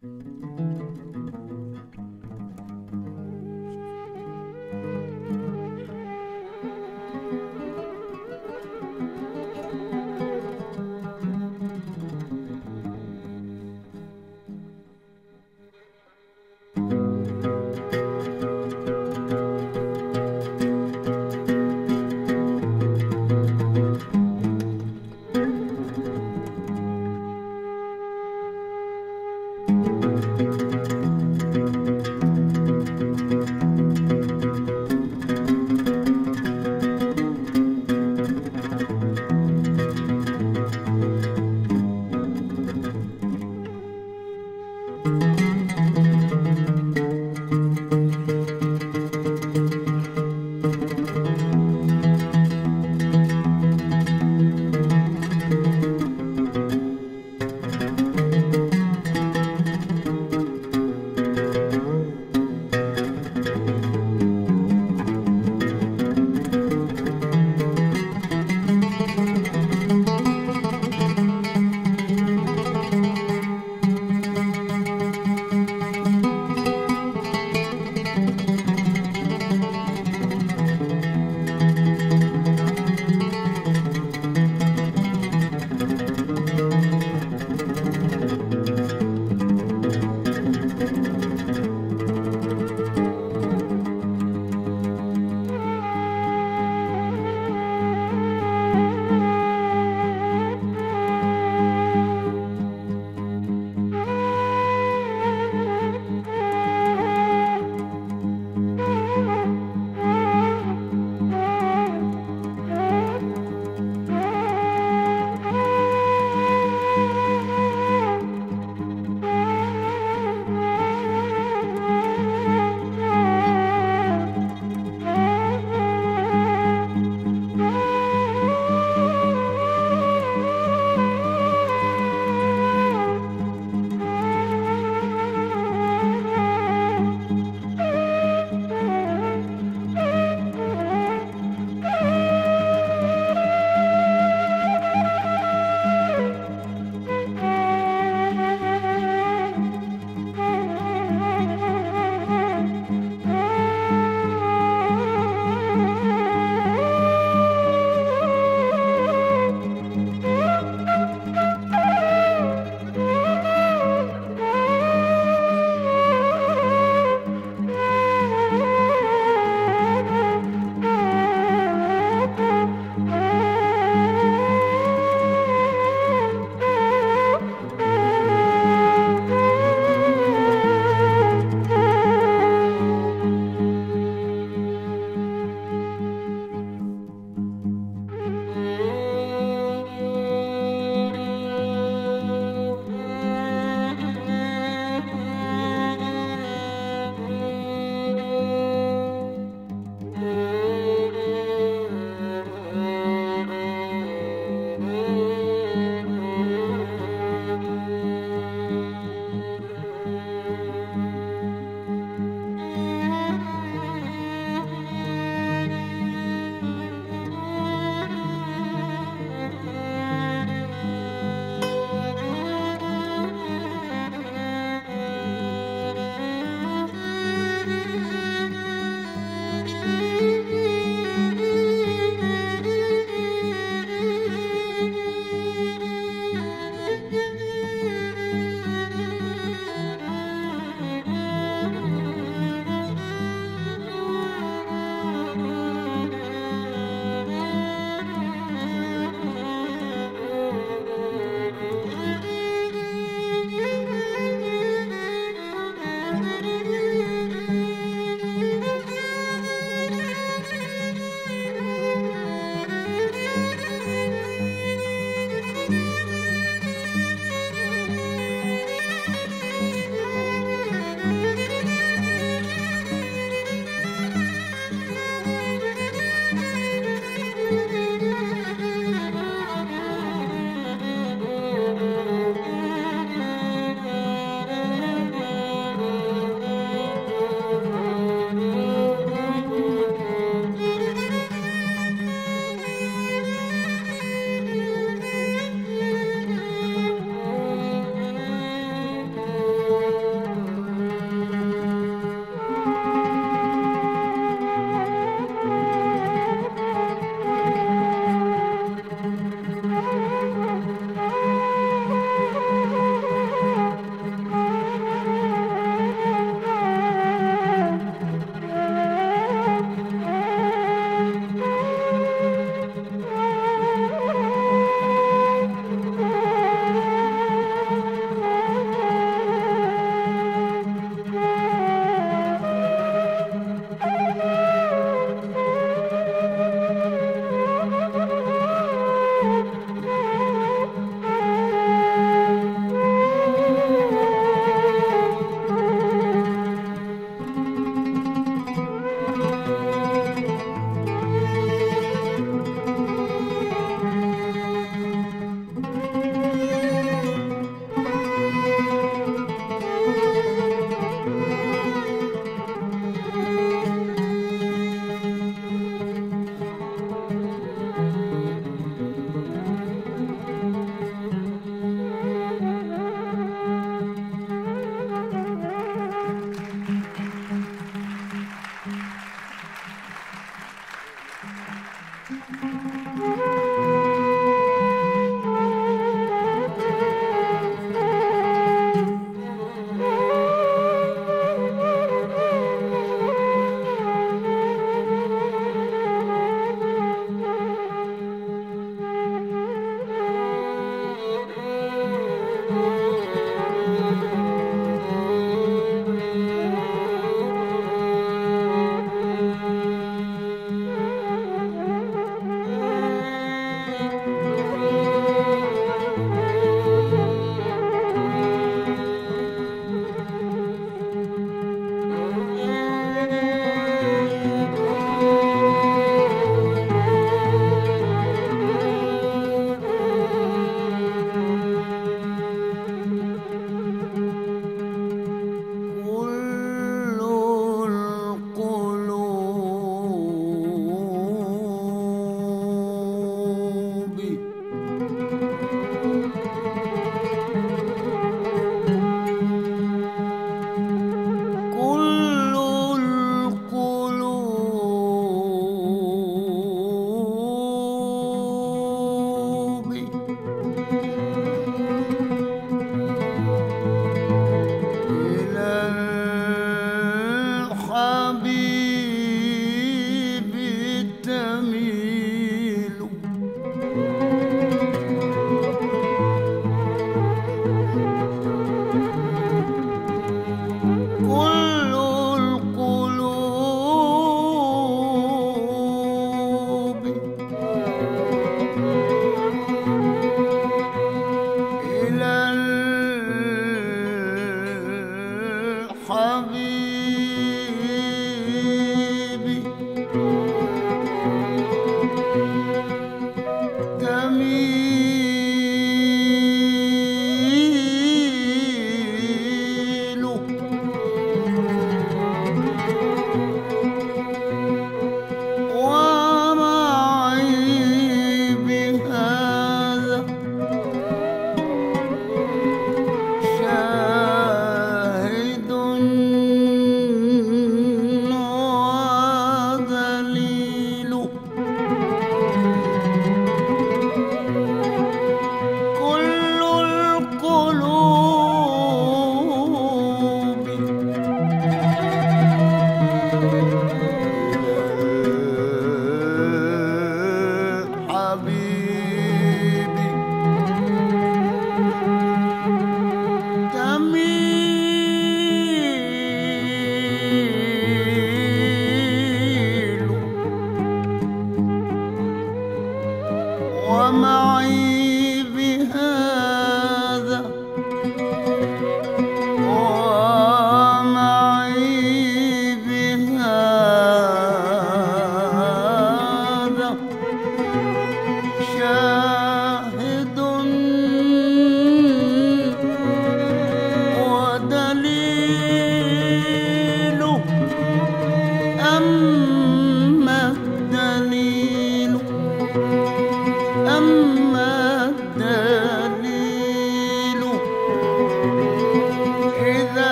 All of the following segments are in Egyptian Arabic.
Thank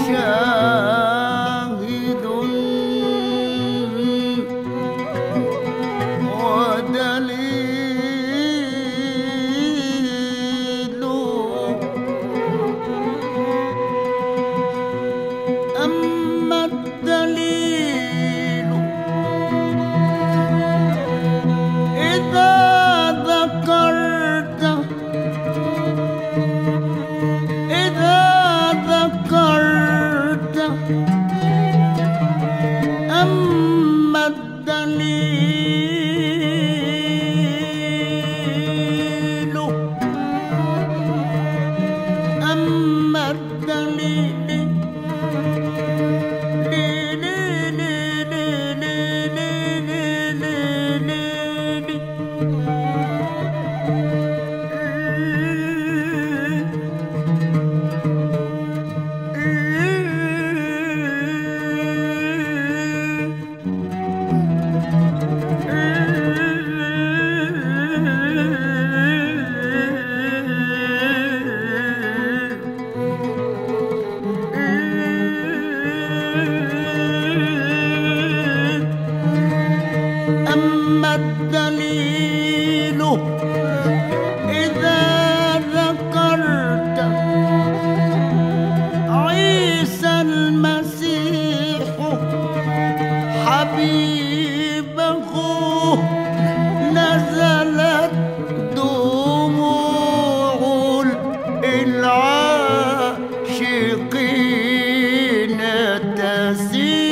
شاهد ودليل أما الدليل إذا ذكرت إذا ذكرت أما الدليل أما الدليل أما الدليل إذا ذكرت عيسى المسيح حبيبه نزلت دموع العاشقين تسيل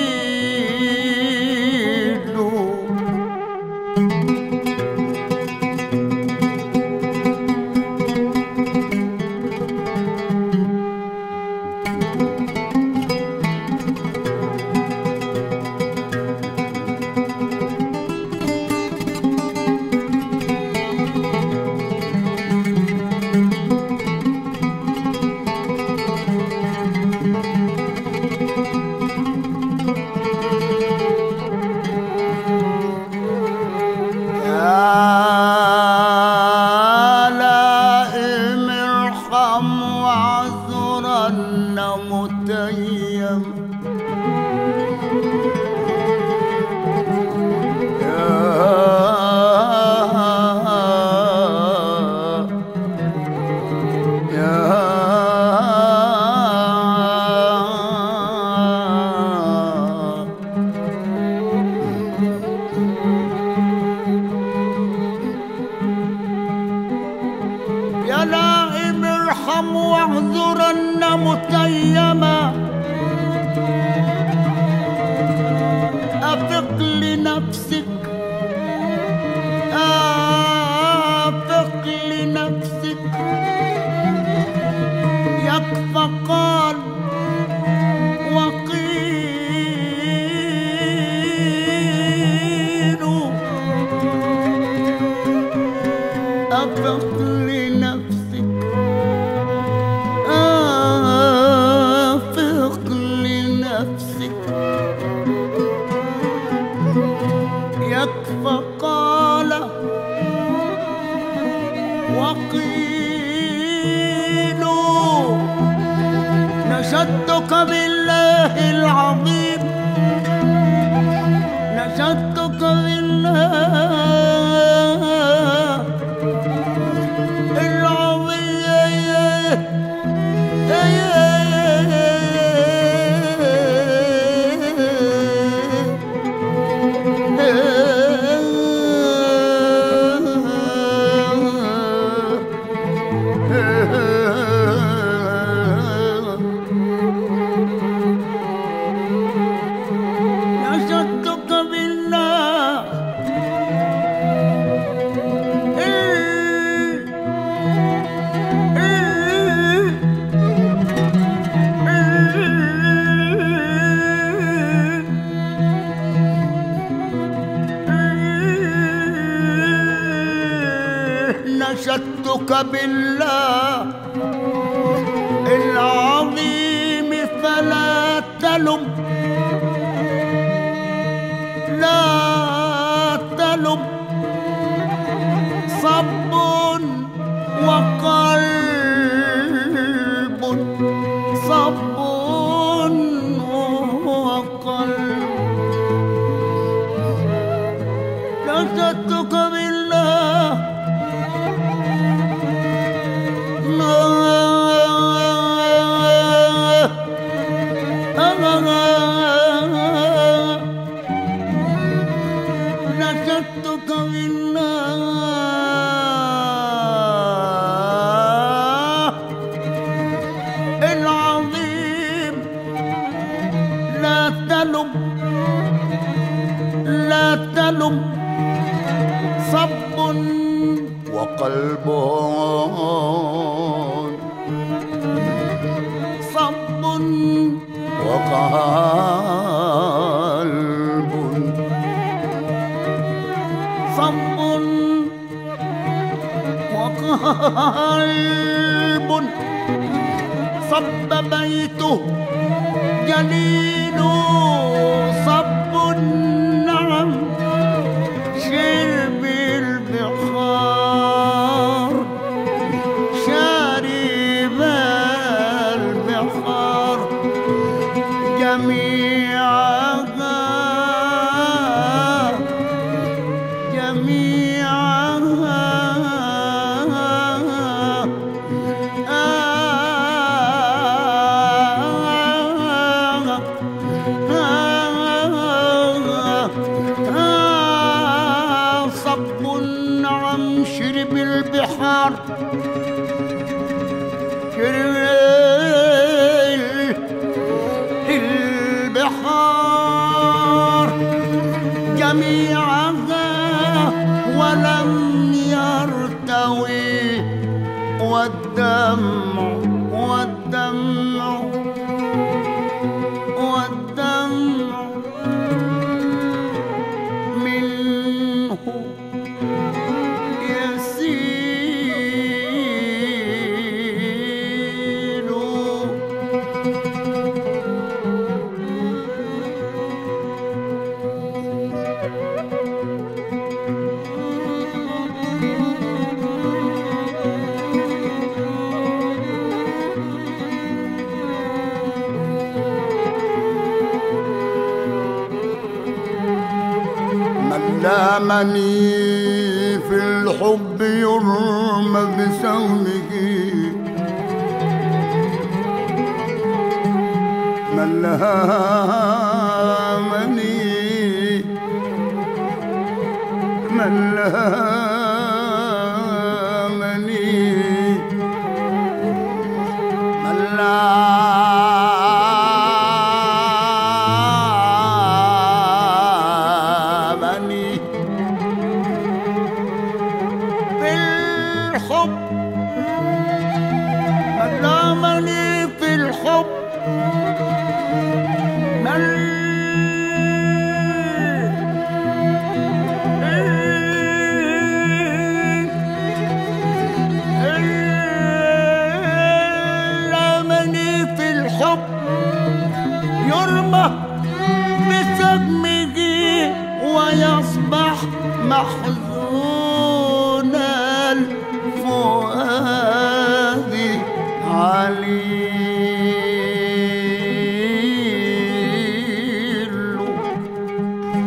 يا لائم ارحم واعذرن متيم يا يا نائم ارحم واعذرن متيما أفق لنفسك أفق لنفسك يكفى قال وقيل أفق لنفسك أفق لنفسك يكفى قال وقيل نشدتك بالله العظيم نشدتك بالله نشدتك بالله نشدتك بالله العظيم فلا تلم لا تلم صب وقلب صب تلم لا تلم صب وقلب صب وقلب صب وقلب صب بيته جليل صب نعم شرب البحار شارب البحار جميعها جميعها صب عم شرب البحار شرب البحار جميعها ولم يرتوي والدمع والدمع والدمع منه يسيل من لامني في الحب يرمى بسهمه من لامني من لامني من لامني بالحب من لامني في الحب من لامني في الحب يرمى بسمه ويصبح محزون الفؤاد عليل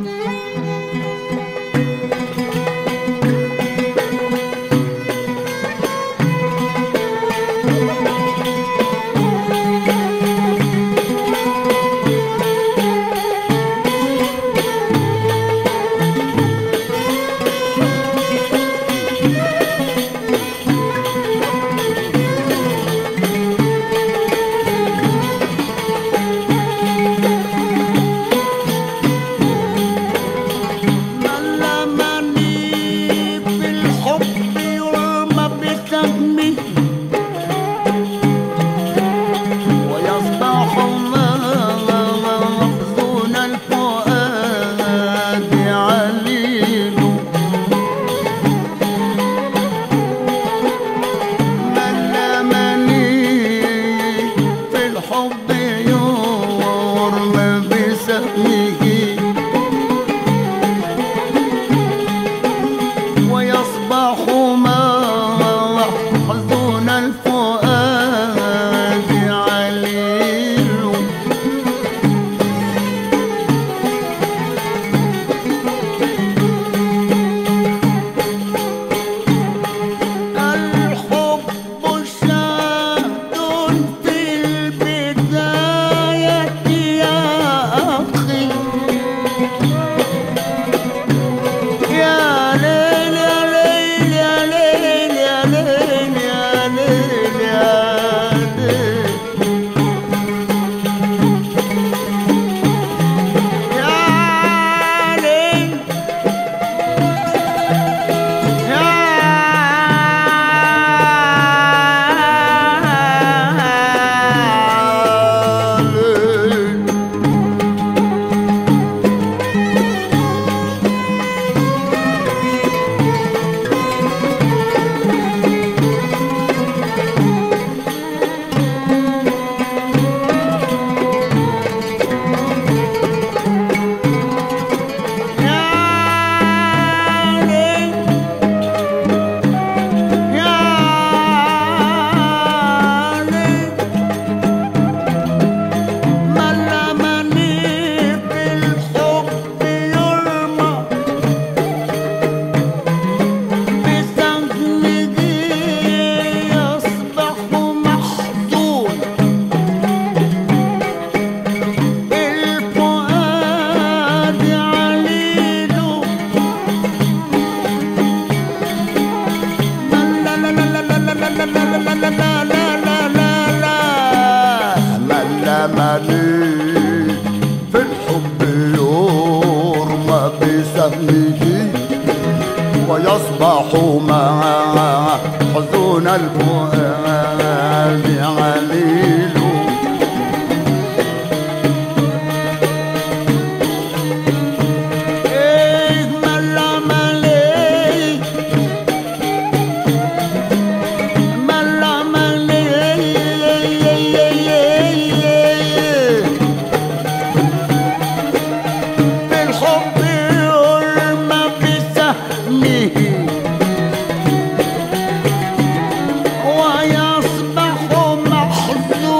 يصبح مع حزن الفؤاد عليل إيه ملا ملي ملا ملي بالحب يرمى بسهمه ويصبح محزونا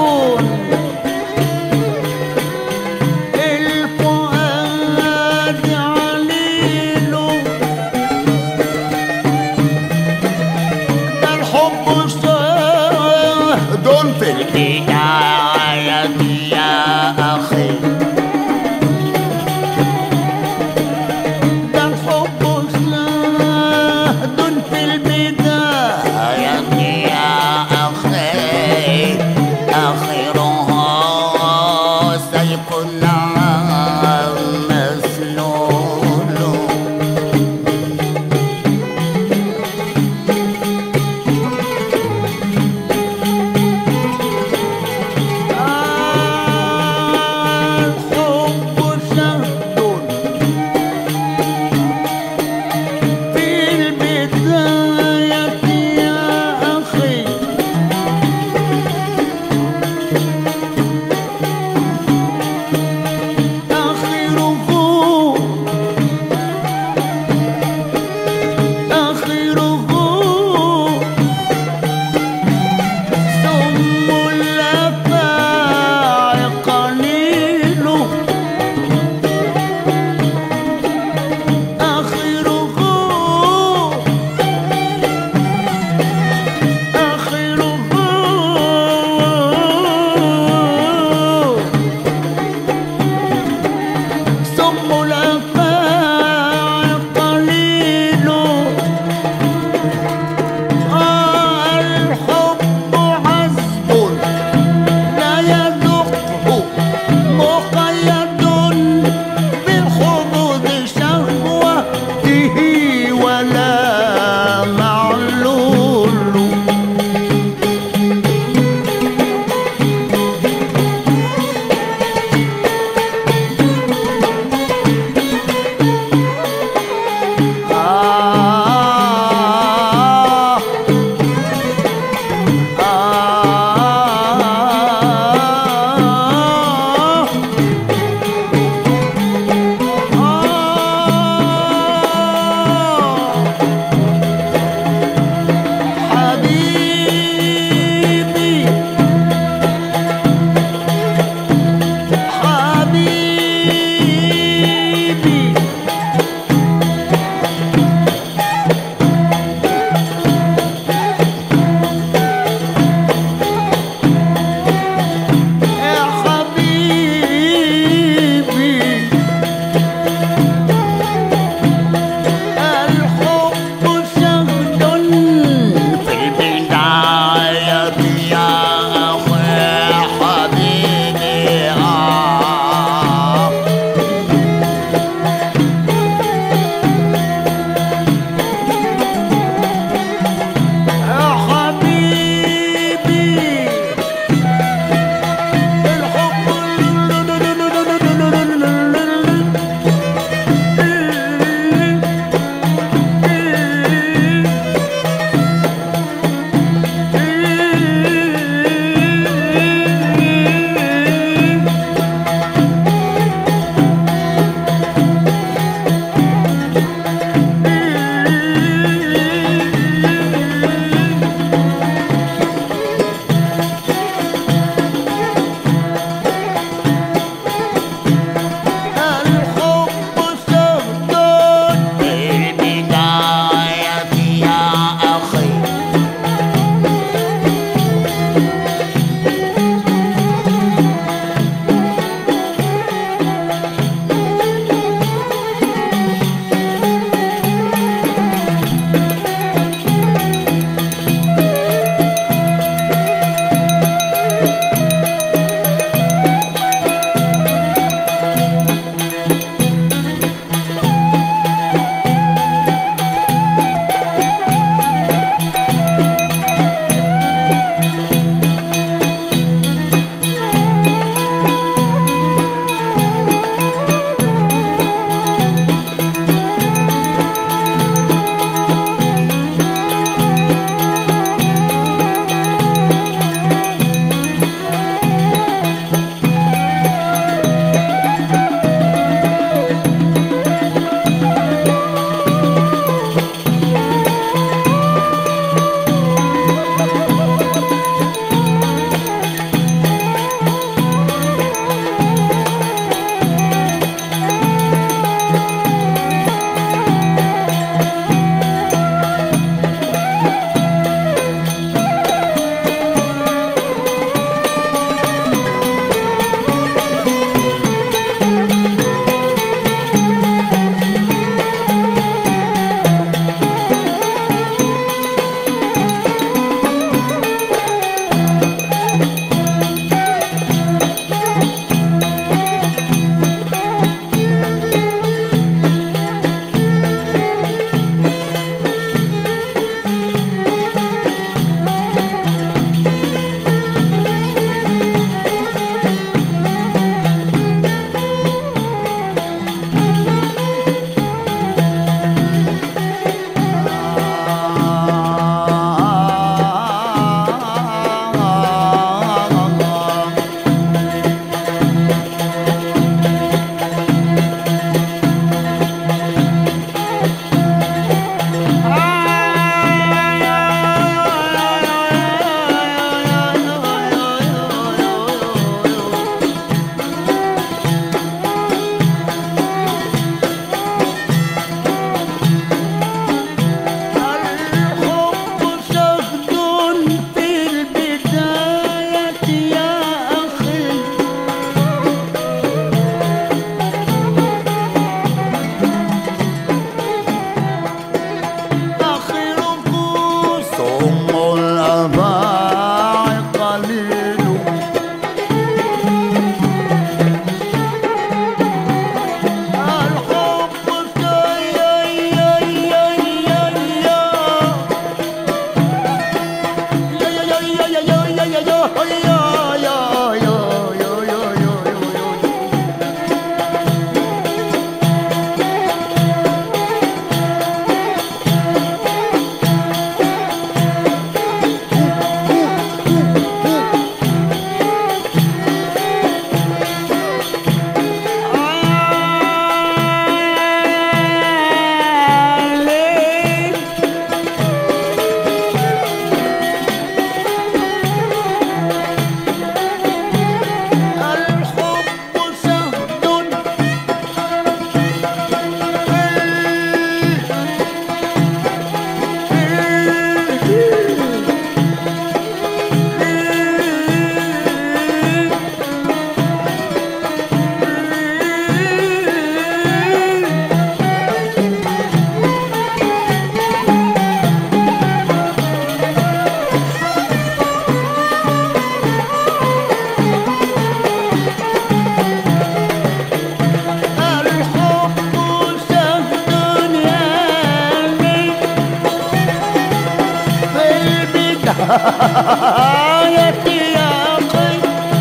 آيتي يا قي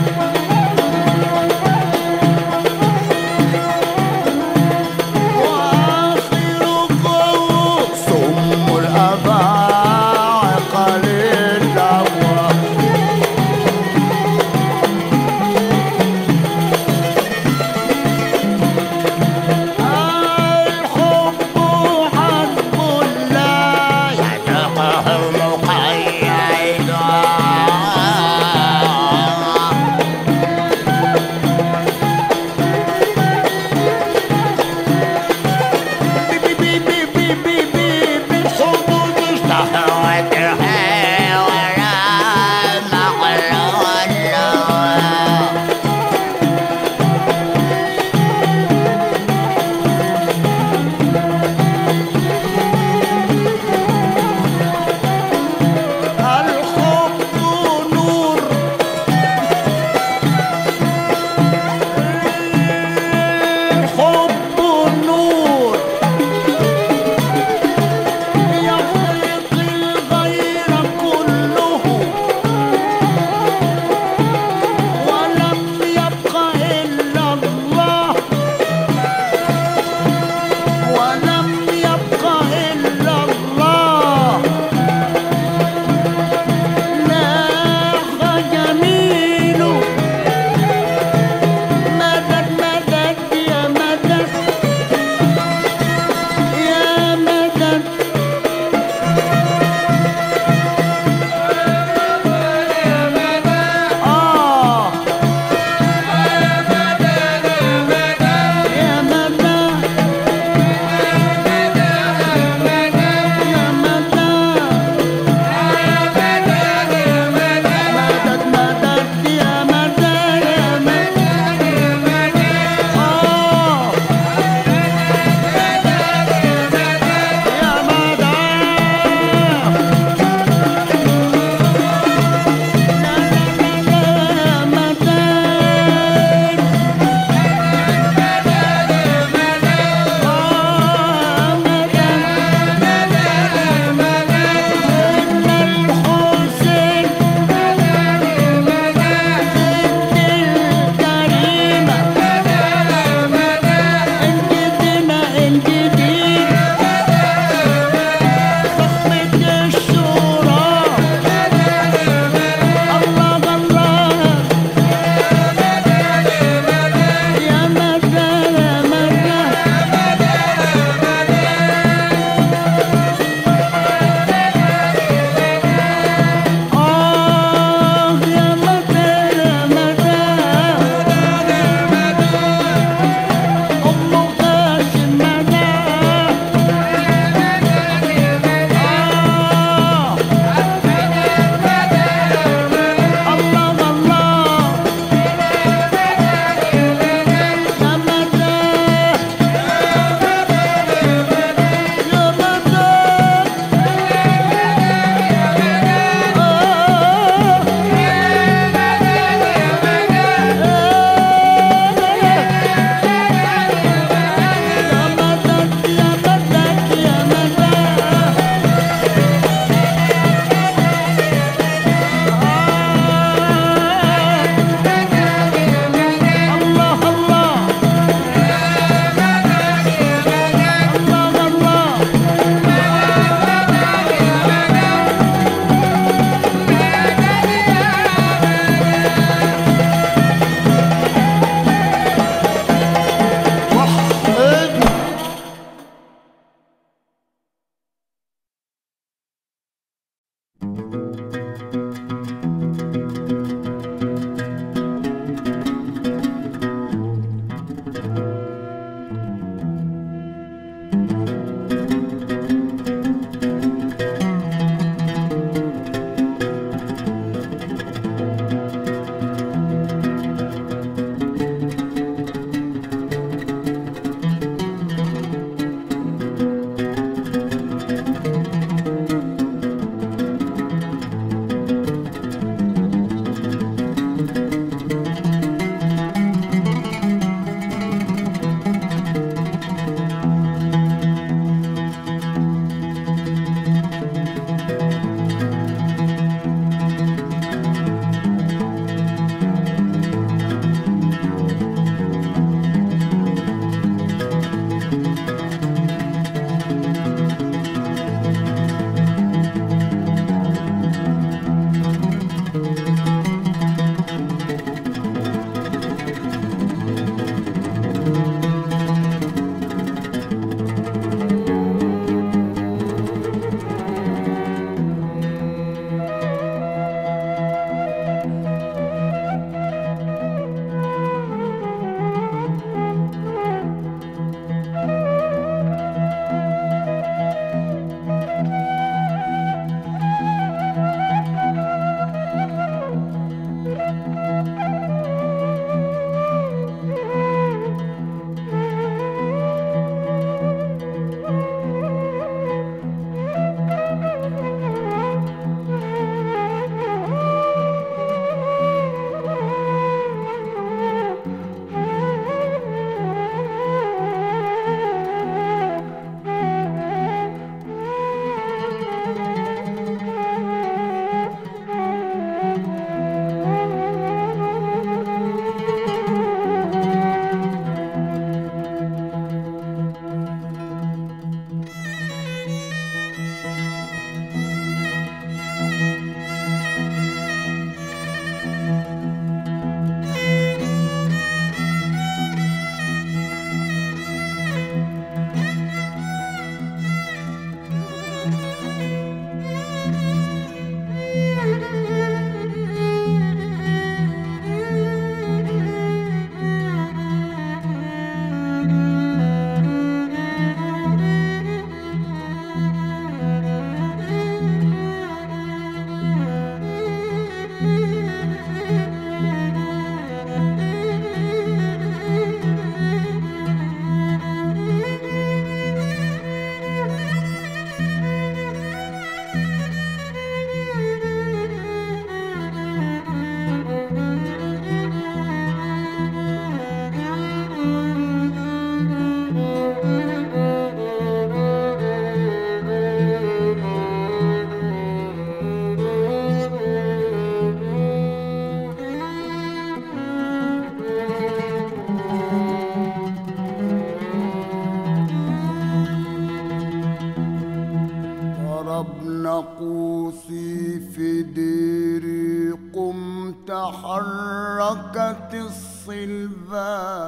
وآخركم صم الأباعق للدواء الحب حق لا يتقهر مقيد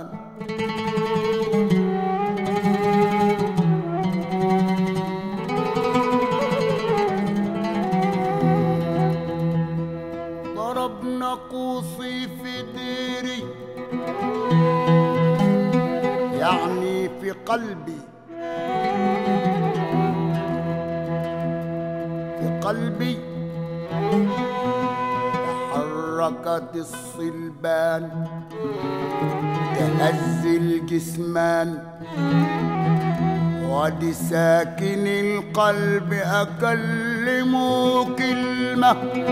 ضرب ناقوسي في ديري يعني في قلبي في قلبي تحركت الصلبان تهز الجسمان ودي ساكن القلب أكلمه كلمة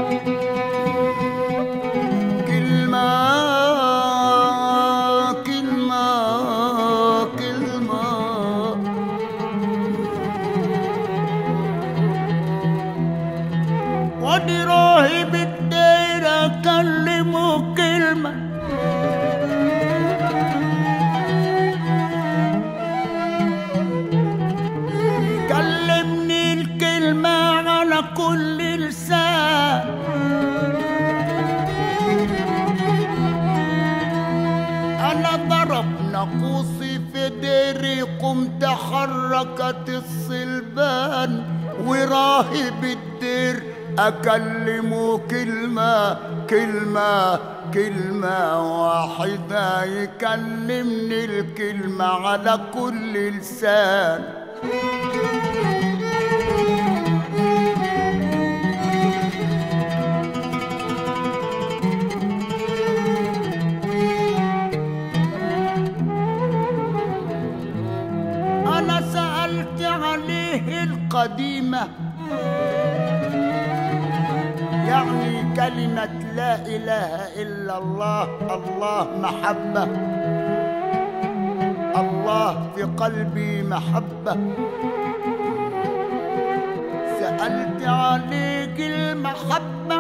كلمة كلمة كلمة ودي راهب الدير أكلمه كلمة كلمني الكلمة على كل لسان أنا ضرب ناقوسي في ديري قمت حركت الصلبان وراهب الدير أكلمه كلمة كلمة كلمة واحدة يكلمني الكلمة على كل لسان أنا سألت عليه القديمة يعني كلمة لا إله إلا الله الله محبة الله في قلبي محبة سألت عليك المحبة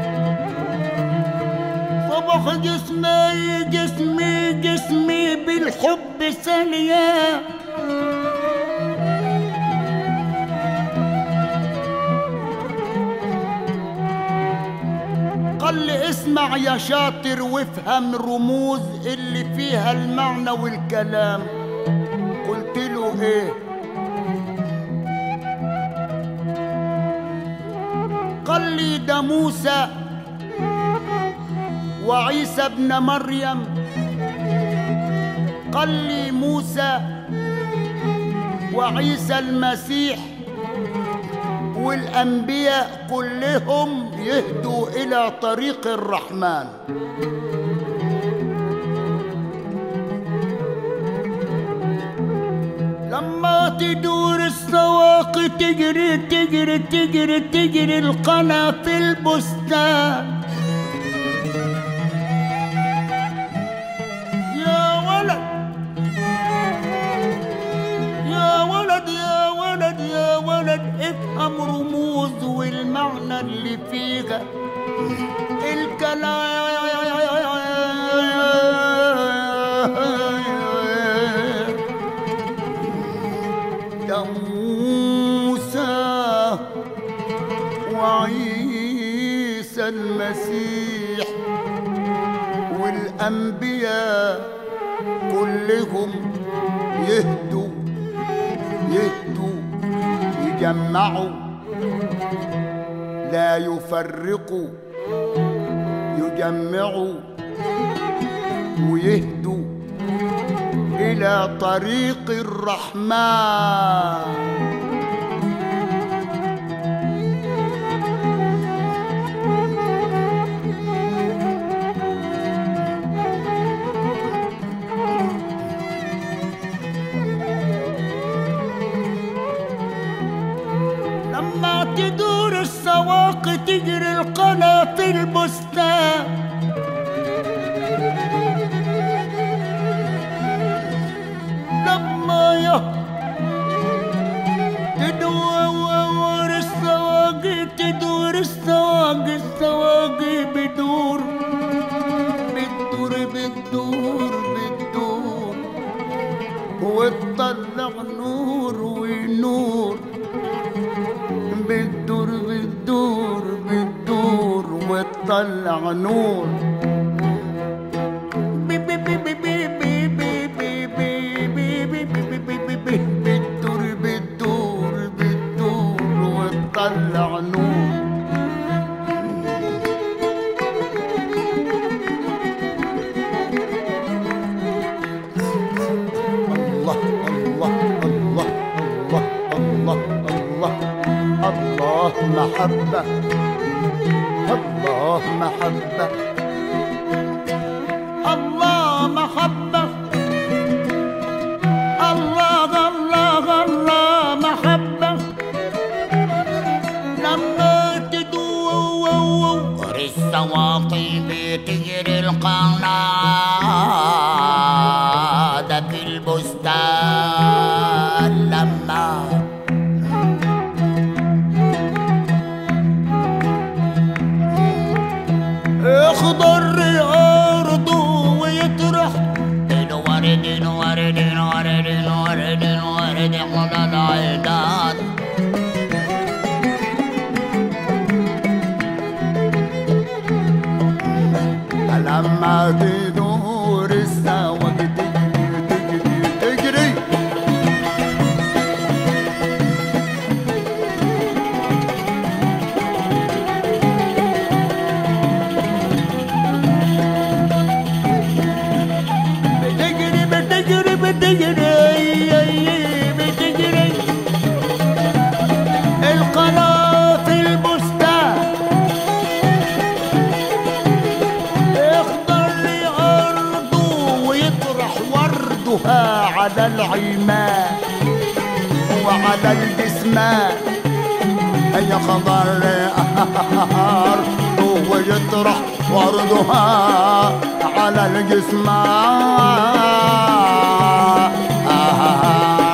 صبح جسمي جسمي جسمي بالحب سليان قال لي اسمع يا شاطر وافهم رموز اللي فيها المعنى والكلام قلت له ايه قال لي ده موسى وعيسى ابن مريم قال لي موسى وعيسى المسيح والأنبياء كلهم يهدوا إلى طريق الرحمن لما تدور السواق تجري تجري تجري تجري القنا في البستان يا ولد يا ولد يا ولد يا ولد افهم رموز والمعنى اللي فيها الكلام ده موسى وعيسى المسيح والأنبياء كلهم يهدوا يهدوا يجمعوا لا يفرقوا يجمعوا ويهدوا إلى طريق الرحمن لما تدور السواق تجري القنا في البستان لما يه تدور السواق تدور السواق السواق بدور بتدور بتدور بتدور وتطلع نور ونور بتدور بتدور بتدور وتطلع نور بي بي بي بي بي بي بي بتجري بتجري القناة في البستان يخضر أرضه ويطرح وردها على العماء وعلى الجسمان هي خضر أرضه ويطرح وردها على الجسمان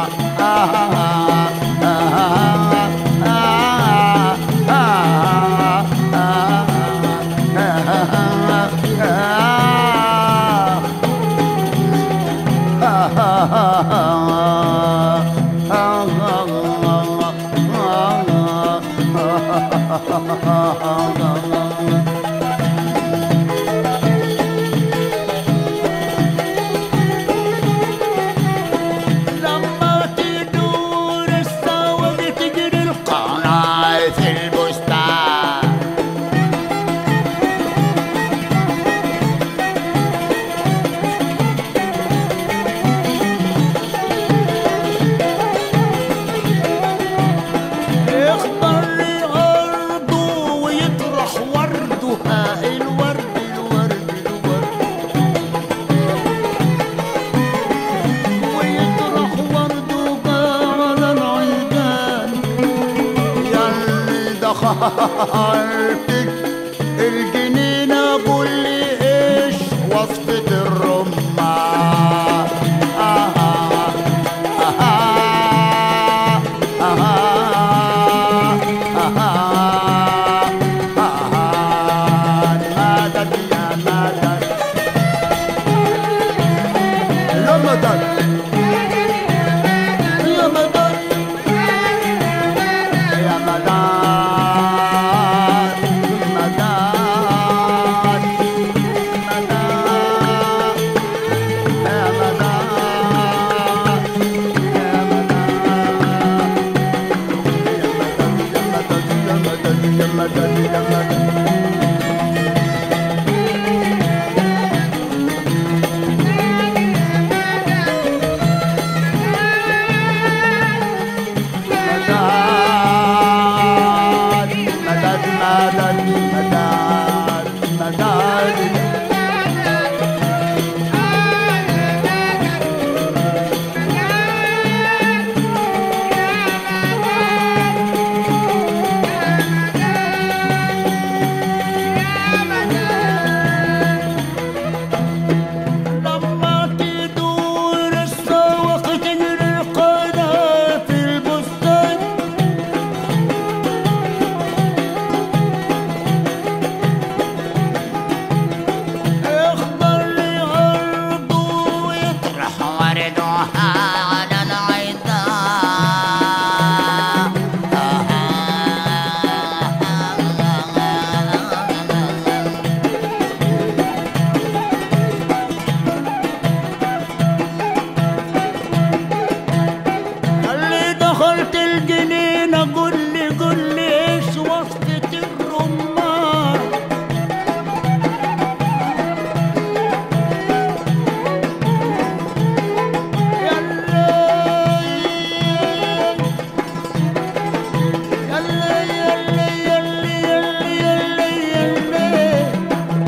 لما تدور السوق تجري القناة في البستان يخضر أرضه ويطرح وردها الورد الورد الورد ويطرح وردها على العيدان ياللي دخلتك الجنينة قول لي ايش وصفة الرمان آه آه آه آه آه مدد يا مدد يا مدد يا مدد يا مدد مدد مدد مدد مدد مدد لما تدور السوق تجري القناة في البستان يخضر لي أرضه ويطرح وردها على العيدان اللي دخلت الجنينة قول لي قول لي ايش وصفة الرمان يلا يلا يلا يلا يلا يلا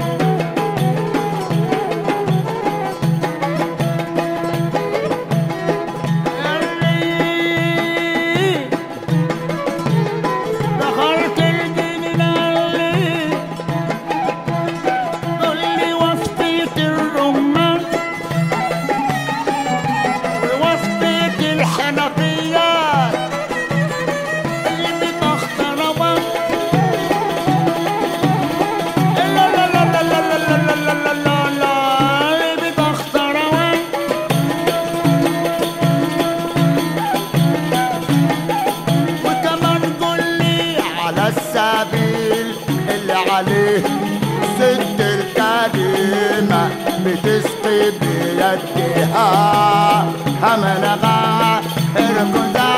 يلي دخلت الجنينة اللي قول لي وصفة الرمان ووصفة الحنفيات اللي بتختربها لا لا لا لا لا لا لا لا لا لا لا اللي بتختربها وكمان قول لي على السبيل اللي عليه ست الكريمة بتسقي بيدها همنغا اركضا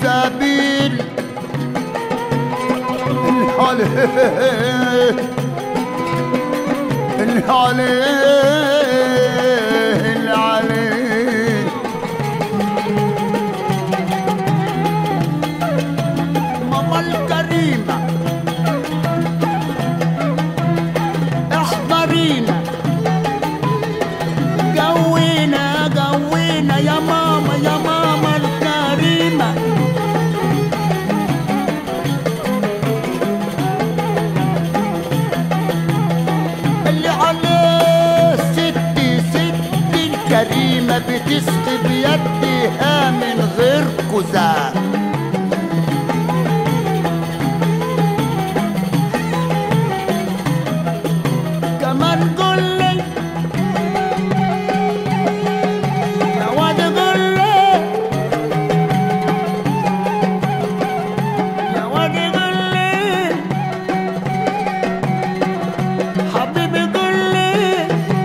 السبيل العليه العليه العليه ماما الكريمة احضرينا جوينا جوينا يا ماما يا ماما الكريمة اللي عليه ستي ستي الكريمة بتسقي بيدها من غير كزار كمان قول لي يا واد قول لي يا واد قول لي حبيبي قول لي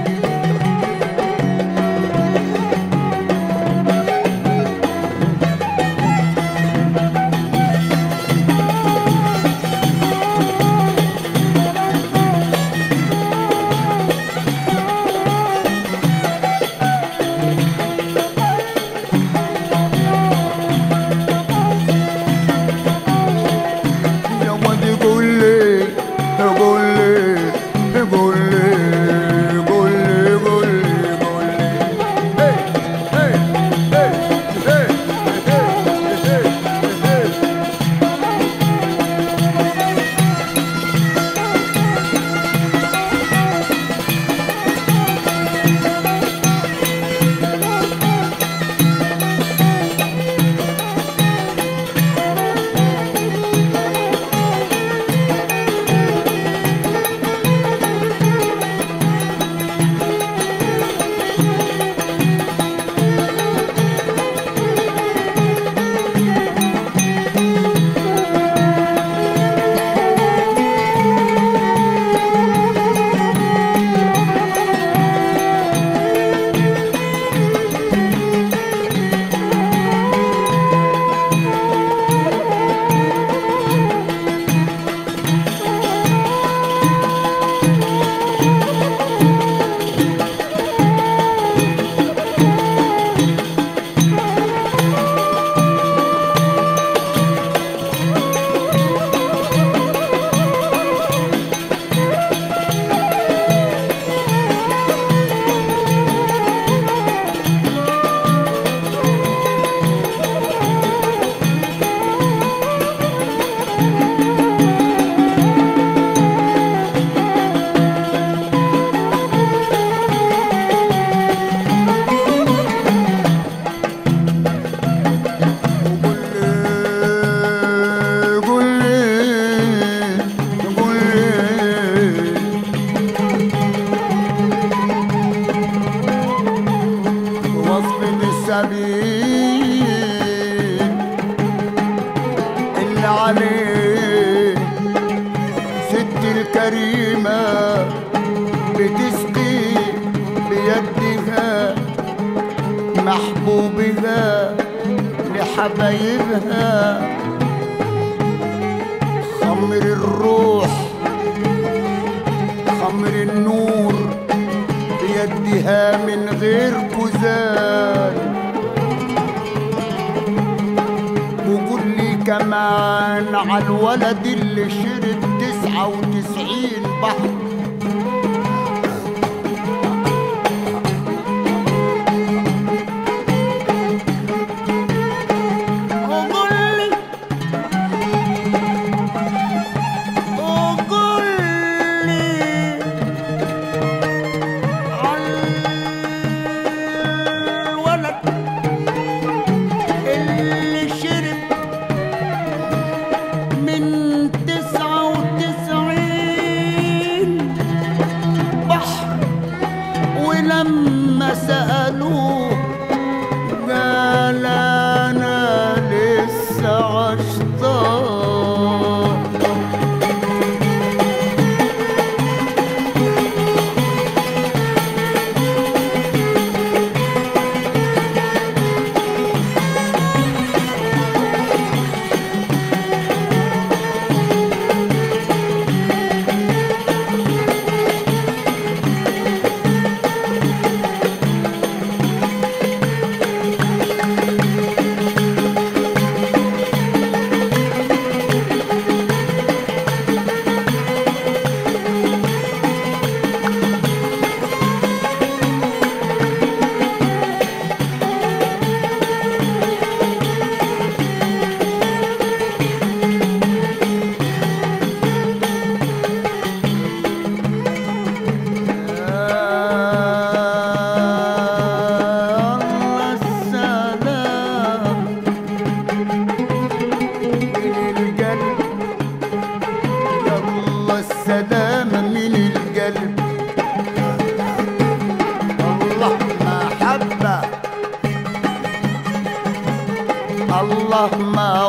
يا واد قول لي قول لي قول لي قول لي قول لي قول لي هي هي هي هي هي هي قول لي قول لي قول لي وصفة السبيل اللي عليه ست الكريمة بتسقي بيدها محبوبها لحبايبها خمر الروح خمر النور بيدها من غير كزال وقول لي كمان على الولد اللي شرب تسعة وتسعين بحر وقول لي وقول لي عالولد اللي شرب من تسعة وتسعين بحر ولما سألوه قال أنا لسه عشتار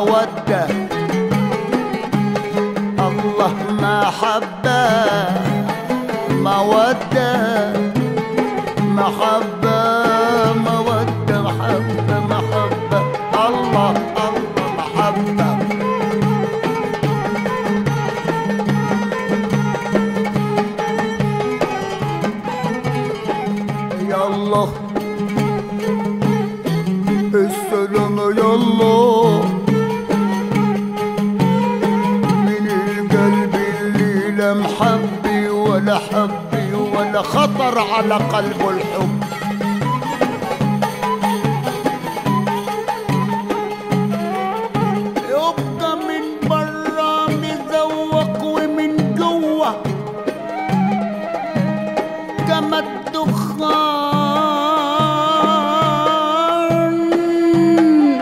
مودة الله محبة مودة محبة مودة محبة محبة الله الله محبة يا الله السلام يا الله من القلب اللي لا محبي ولا حبي ولا خطر على قلبه الحب يبقى من برا مزوق ومن جوه كما الدخان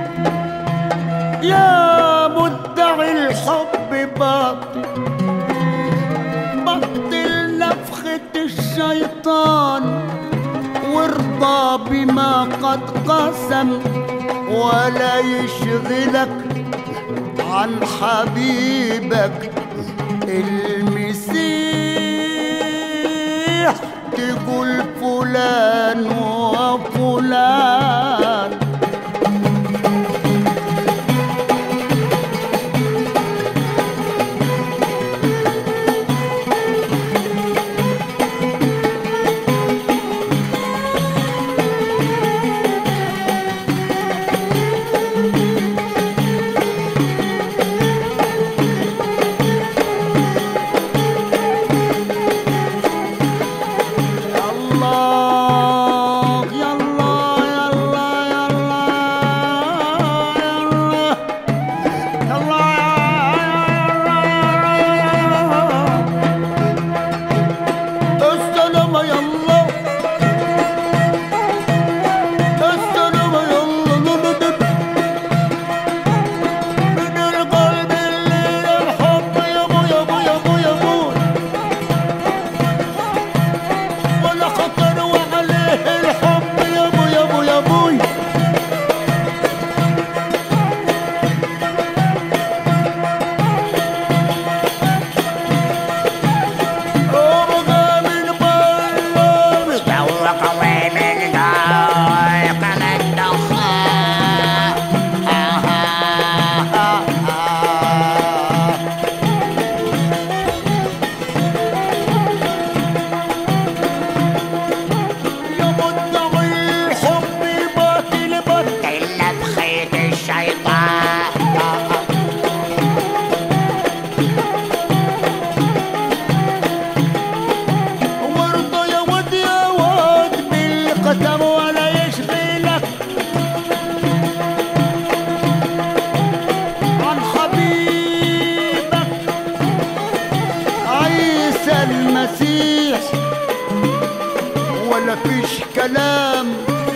يا مدعي الحب باطل بطل نفخة الشيطان وارضى بما قد قسم ولا يشغلك عن حبيبك المسيح تقول فلان وفلان الله يلا يلا يلا يلا يلا السلام يلا السلام يلا من القلب اللي الحب يا ابو يا ابو يا ابو يا ابو ولا خطر وعليه الحب يا ابو يا ابو يا ابوي ابقى من برا ذوق وين الذوق للدخان يا مدعي الحب باطل باطل إلا بخيط الشيطان وارضى يا ود يا ود بالقسم ولا يشغلك عن حبيبك عيسى المسيح ولا فيش كلام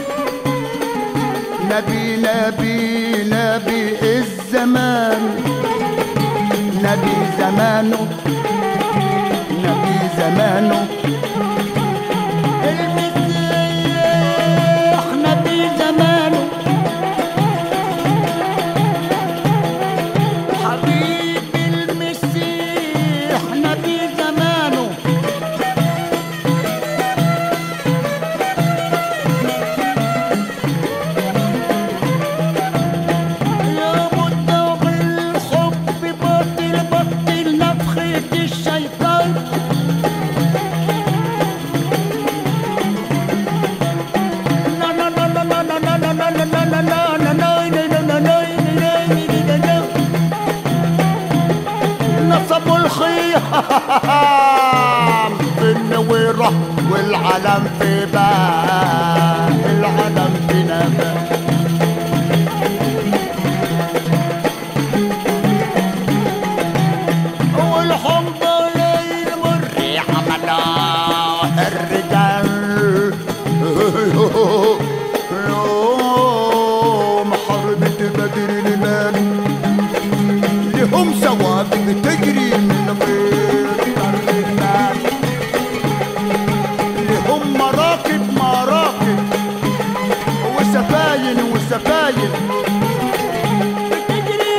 نبي نبي نبي الزمان نبي زمانه نبي زمانه المسيح نبي زمانه حبيب المسيح نبي زمانه يا مدعي الحب بطل بطل نفخة الشيطان نصبوا الخيام في النويرة والعلم في باب العلم في نبات والحمد لله مر ريح الله الرجال يوم حربة بدر المال لهم سوابق تجري من غير الرجال لهم مراكب مراكب وسفاين وسفاين بتجري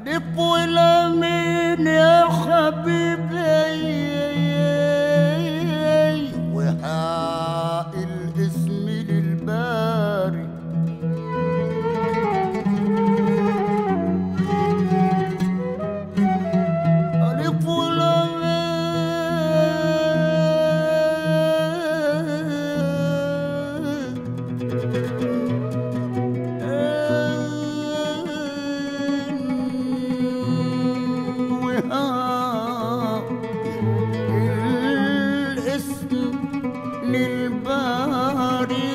ألف ولامين يا حبيبي وهاء الاسم للباري ألف ولامين الاسم للباري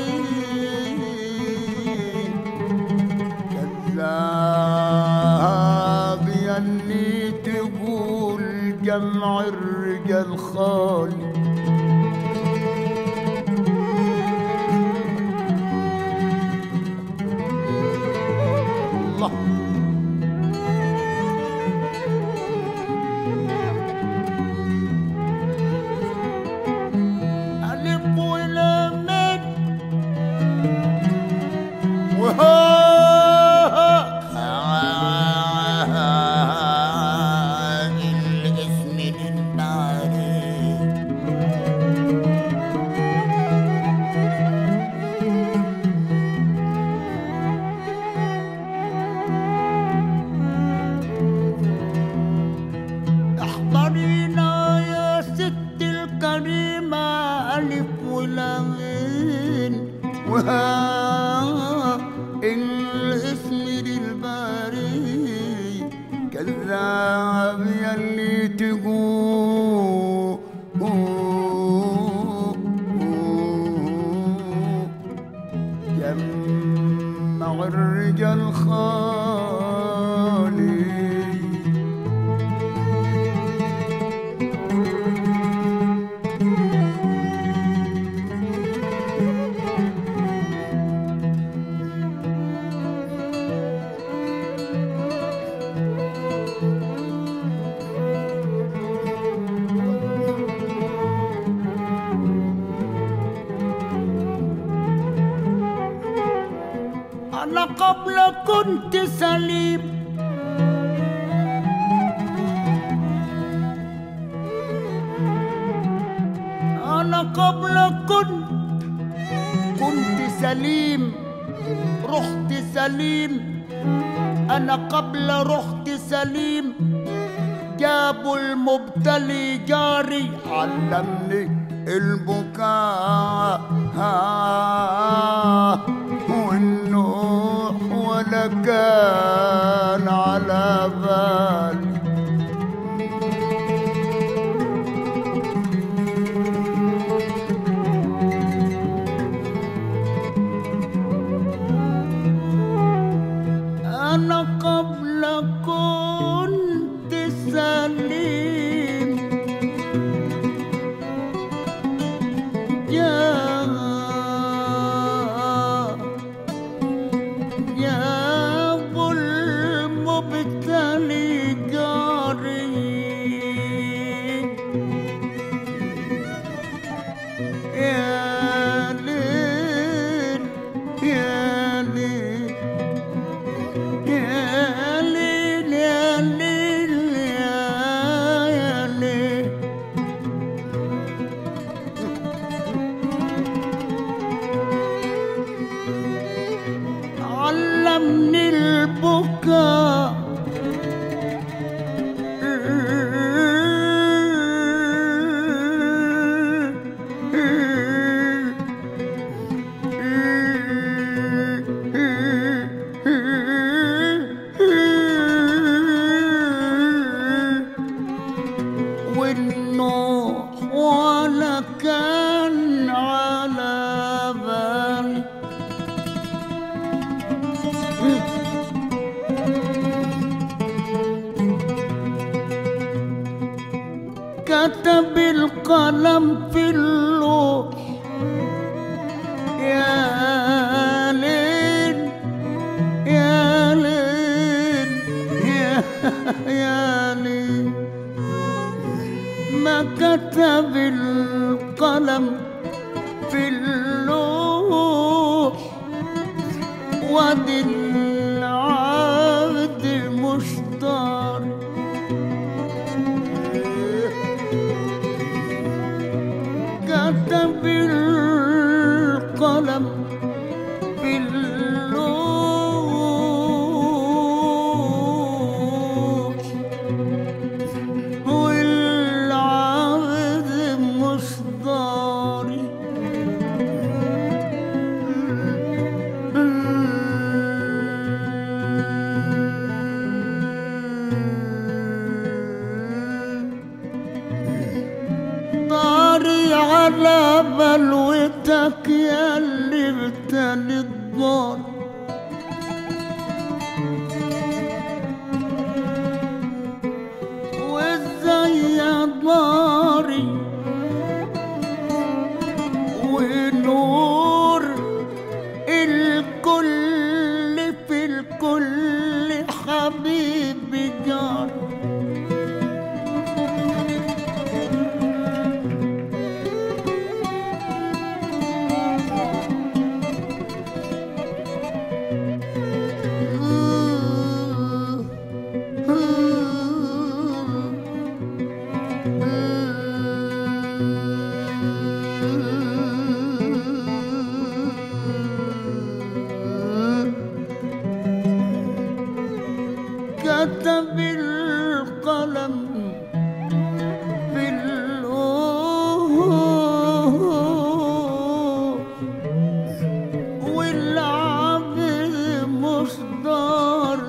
كذاب يلي تقول جمع الرجال خالي الله ألف ولامين وها الاسم للباري احضرينا يا ست الكريمة ألف ولامين وها الاسم للباري كذاب يلي تقول جمع الرجال خالي أنا قبل كنت سليم أنا قبل كنت كنت سليم رحت سليم أنا قبل رحت سليم جابوا المبتلي جاري علمني البكاء والنوح ولا كان على بالي أنا قبل كنت سليم يا يا أبو المبتلي جاري يا ليل يا ليل يا ليل يا ليل يا يا ليل علمني البكاء والنوح ولا كان على بالي كتب القلم في اللوح يا ليل يا ليل يا, يا ليل ما كتب القلم في اللوح وادي العبد مش طايق الدار وازاي يا داري ونور الكل في الكل حبيبي جار كتب القلم في الأوه والعبد مصدر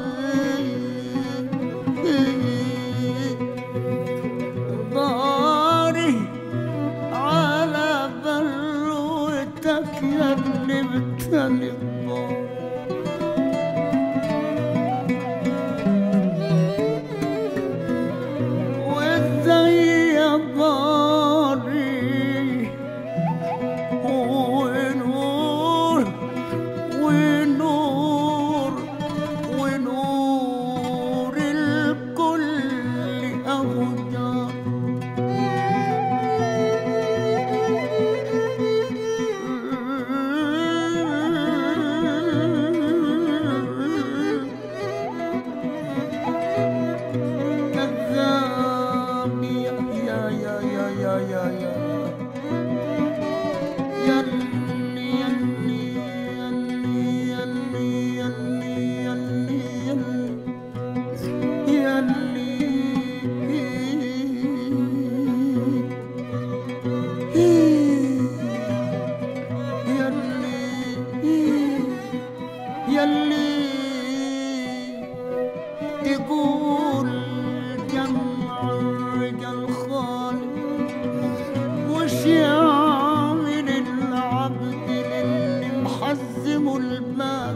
ضاري على بلوتك يا اللي بتلي الضار وازاي يا ضاري ونور ونور ونور الكل أهجار كذاب يا يا يا يا يا يا يا يلي يلي يلي يلي يلي يلي يلي يلي تقول جمع الرجال خالد وش يعمل العبد للي محزمه المال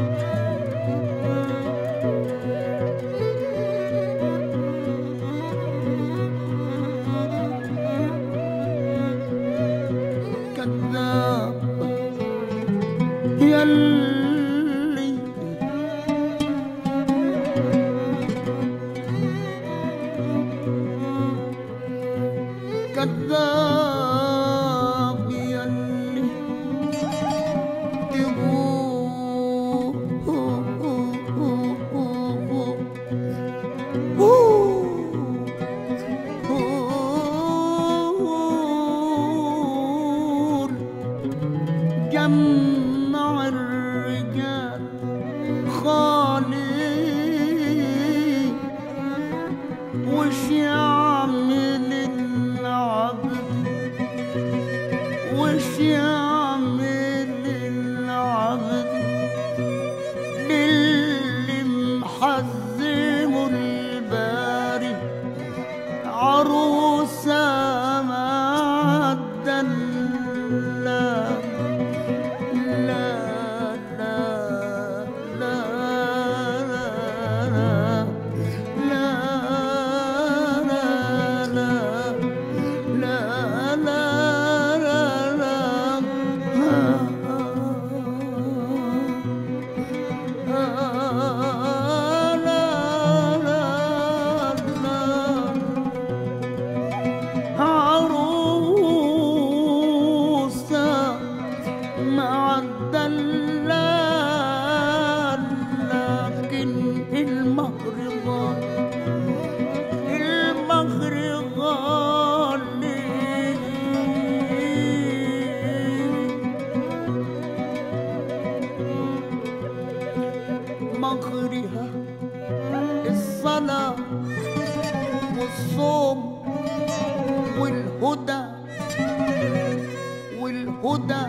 كذاب يلي كذاب يلي تقول جمع الرجال خالي وش يعمل العبد وش يعمل العبد للي محزمه الباري عروسة ما الدلال لا لا لا لا لا لا لا عروسة مع الدلال لكن المهر غالي المهر غالي مهرها الصلاة والصوم والهدى والهدى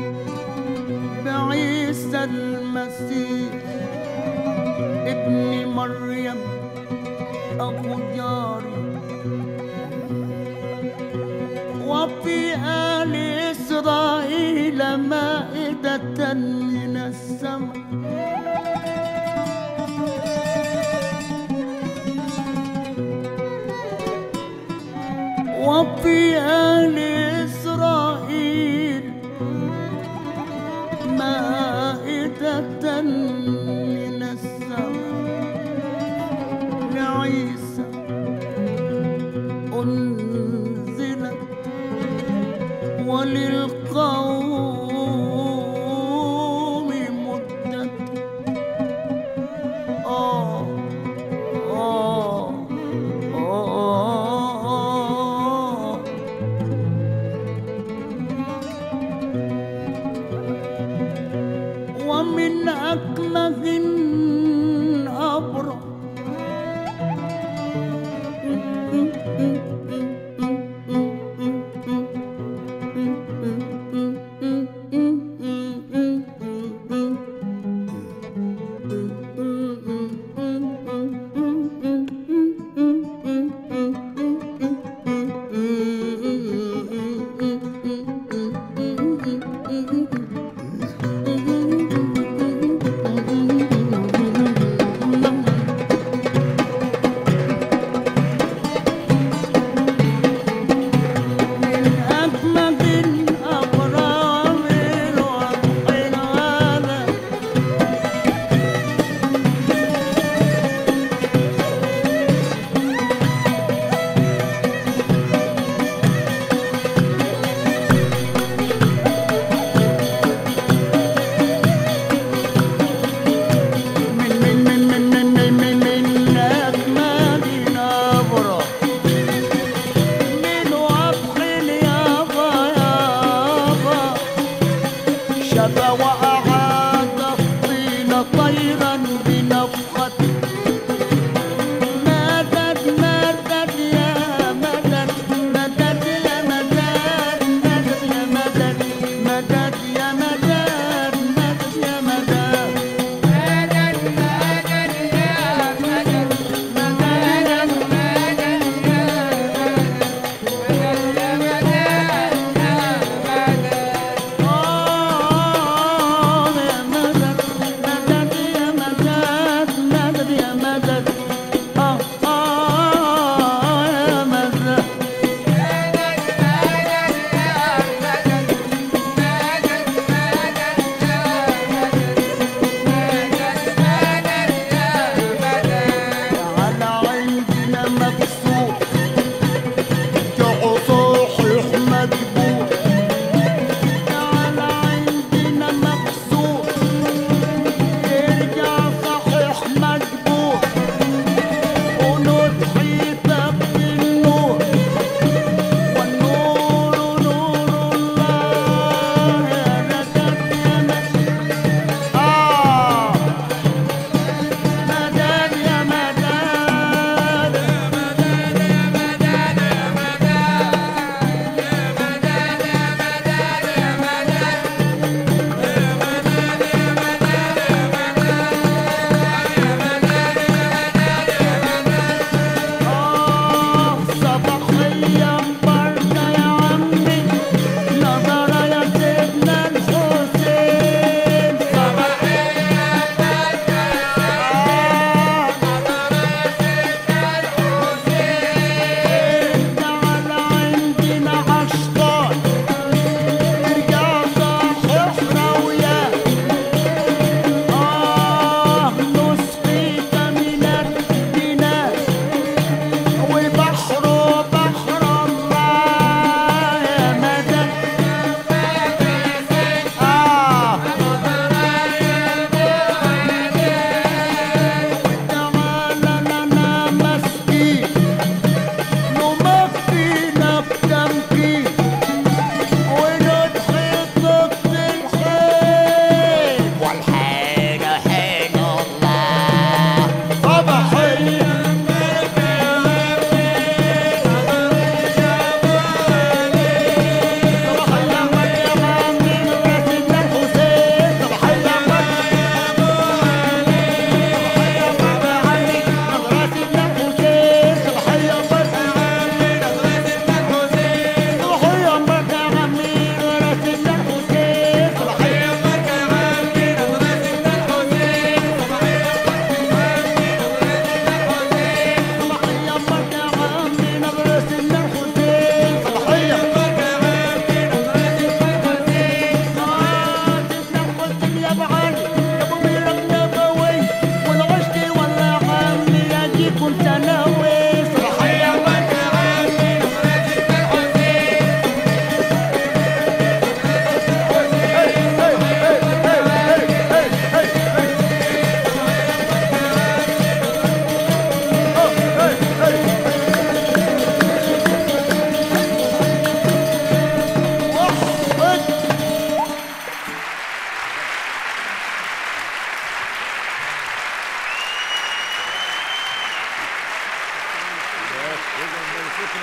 بعيسى المسيح ابن مريم أبو جاري وفي آل إسرائيل مائدة من السماء وفي آل إسرائيل مائدة من السماء لعيسى أنزلت وللقوم مدة آه آه آه ومن أكمه أبرأ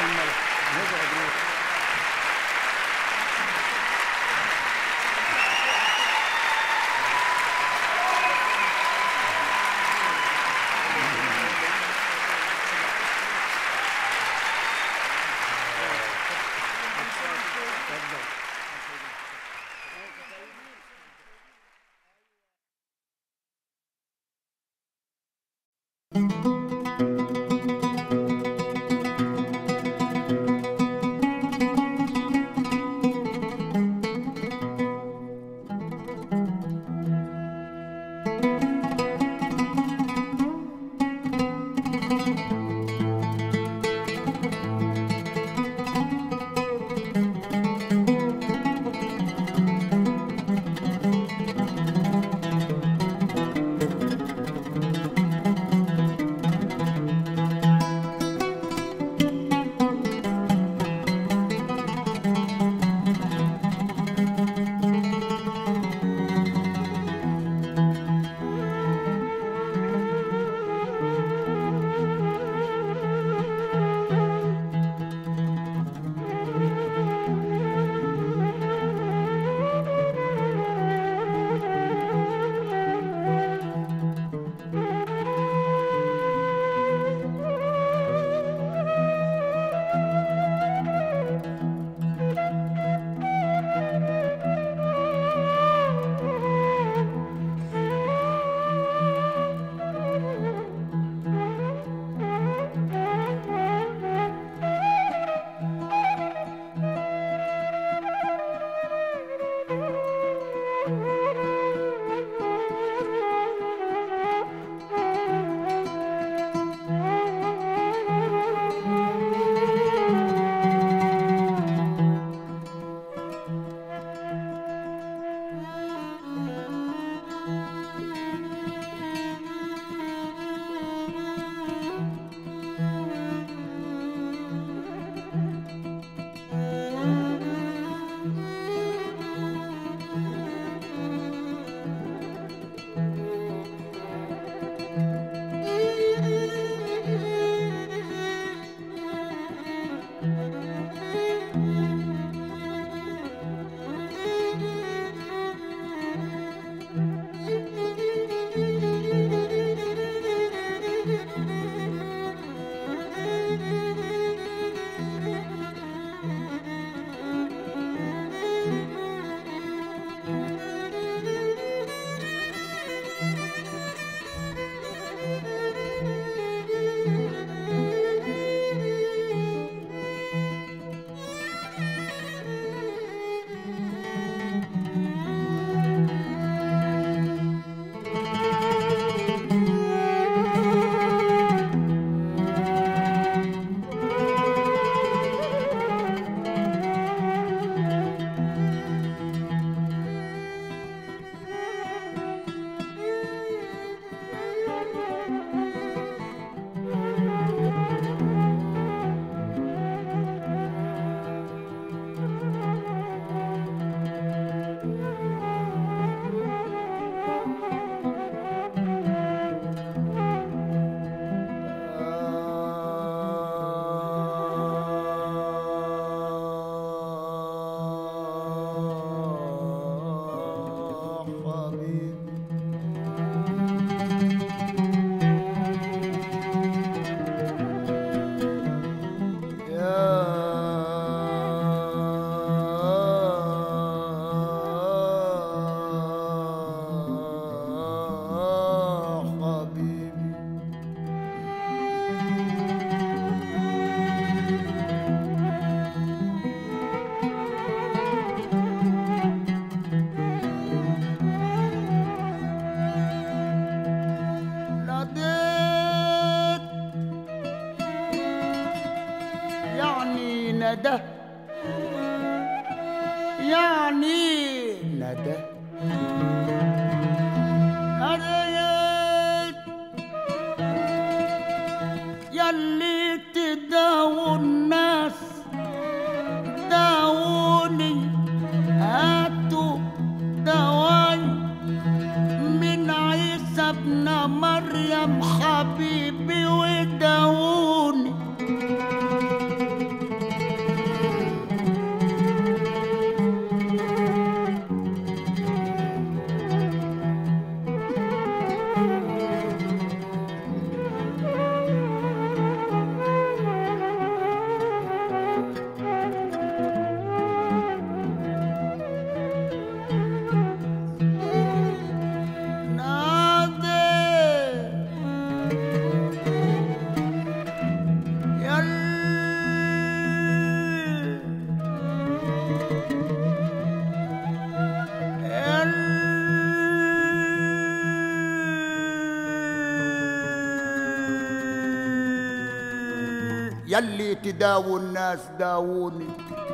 الملك نزعج روح ندى يعني ندى نديت يلي تداووا الناس داوني هاتوا دواي من عيسى ابن مريم حبيبي وداوني يلي تداووا الناس داووني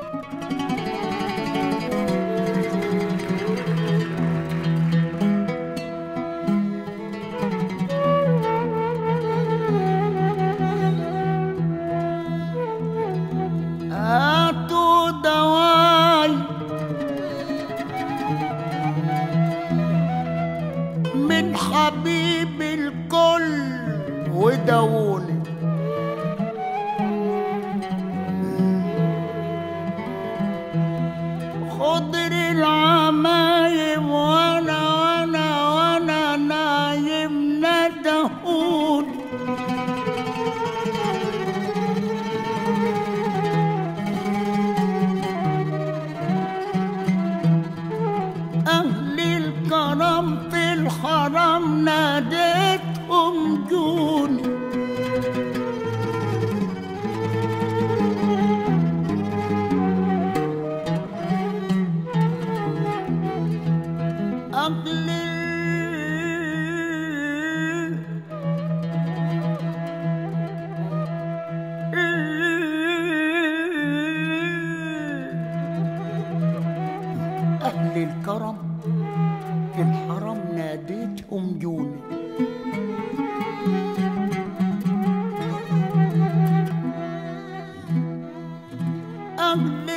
هاتوا دواي من حبيب الكل وداووني خضر العمايم وانا وانا وانا نايم ندهوني أهل الكرم في الحرم ناديتهم جوني أهل أهل الكرم في الحرم ناديتهم جوني أهل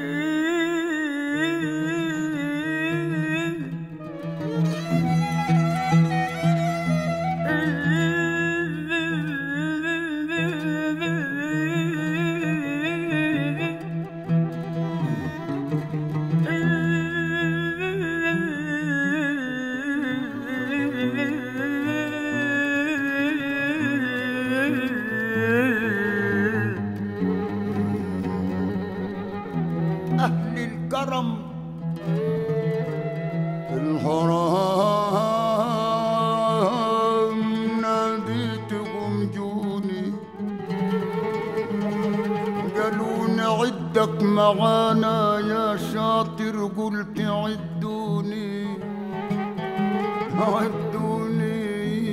أهل الكرم الحرام ناديتهم جوني قالوا نعدك معانا يا شاطر قلت عدوني عدوني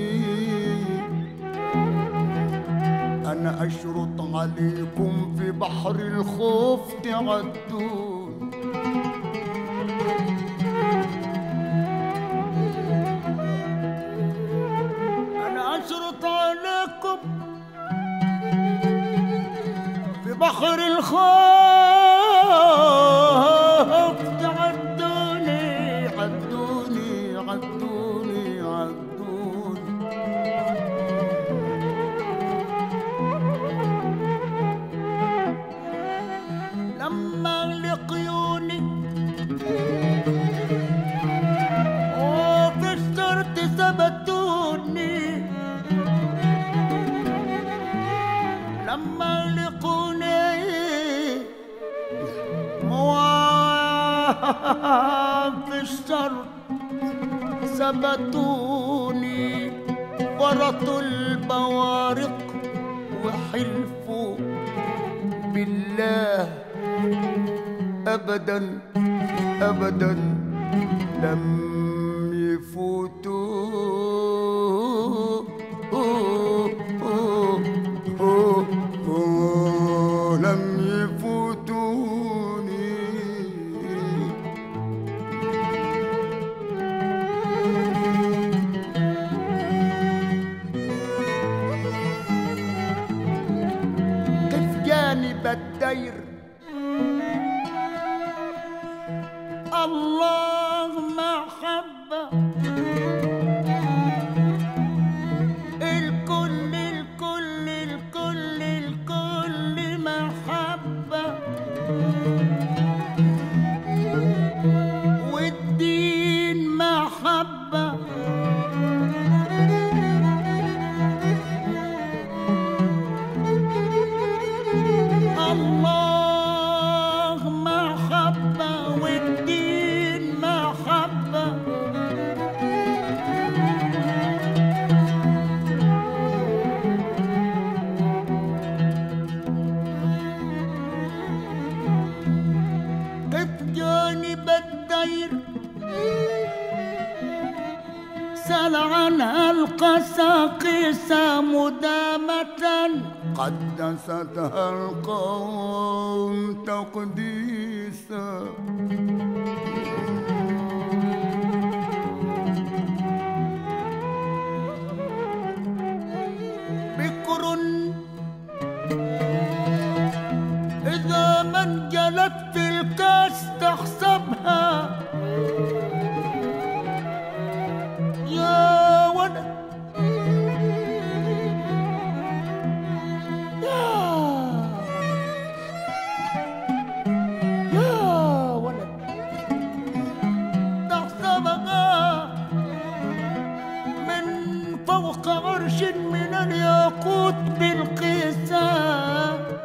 أنا أشرط عليكم في بحر الخوف تعدون أنا أشرط عليكم في بحر الخوف تعدوني عدوني عدوني عدوني لما لقيوني وفي الشرط ثبتوني لما لقوني في الشرط ثبتوني ورطوا البوارق وحلفوا بالله ابدا ابدا لم يفوتوا لم يفوتوني كيف جانب الدير الله محبة الكل الكل الكل الكل محبة والدين محبة الله القساقيس مدامة قدستها القوم تقديسا بكر إذا من جلت في الكاس تحسبها يا ولد يا يا ولد تحسبها من فوق عرش من الياقوت بالقسام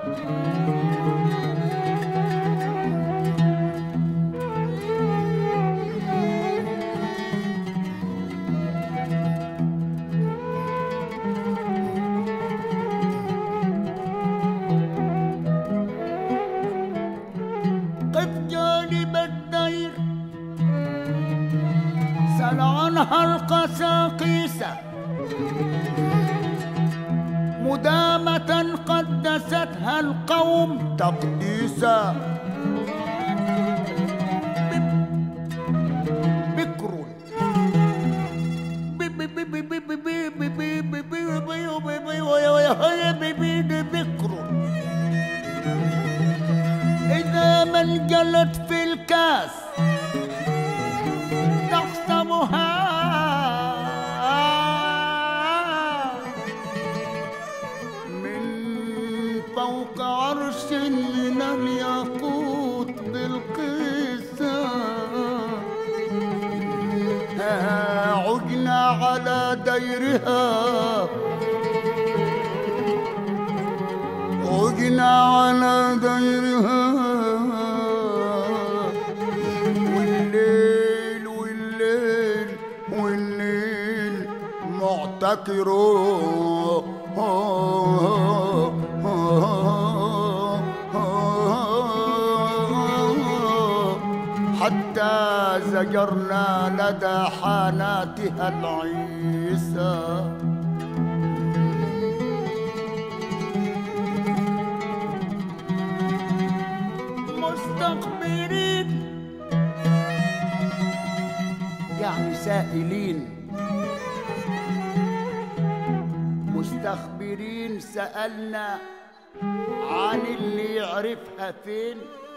قف جانب الدير سل عنها القساقيسة مدامة قدستها القوم تقديسا بكر بكر إذا ما انجلت في الكاس تحسبها من فوق عرش من الياقوت بالقسام عجنا على ديرها عجنا على ديرها والليل والليل والليل معتكر حتى زجرنا لدى حاناتها العيسى مستقبلين يعني سائلين مستخبرين سألنا عن اللي يعرفها فين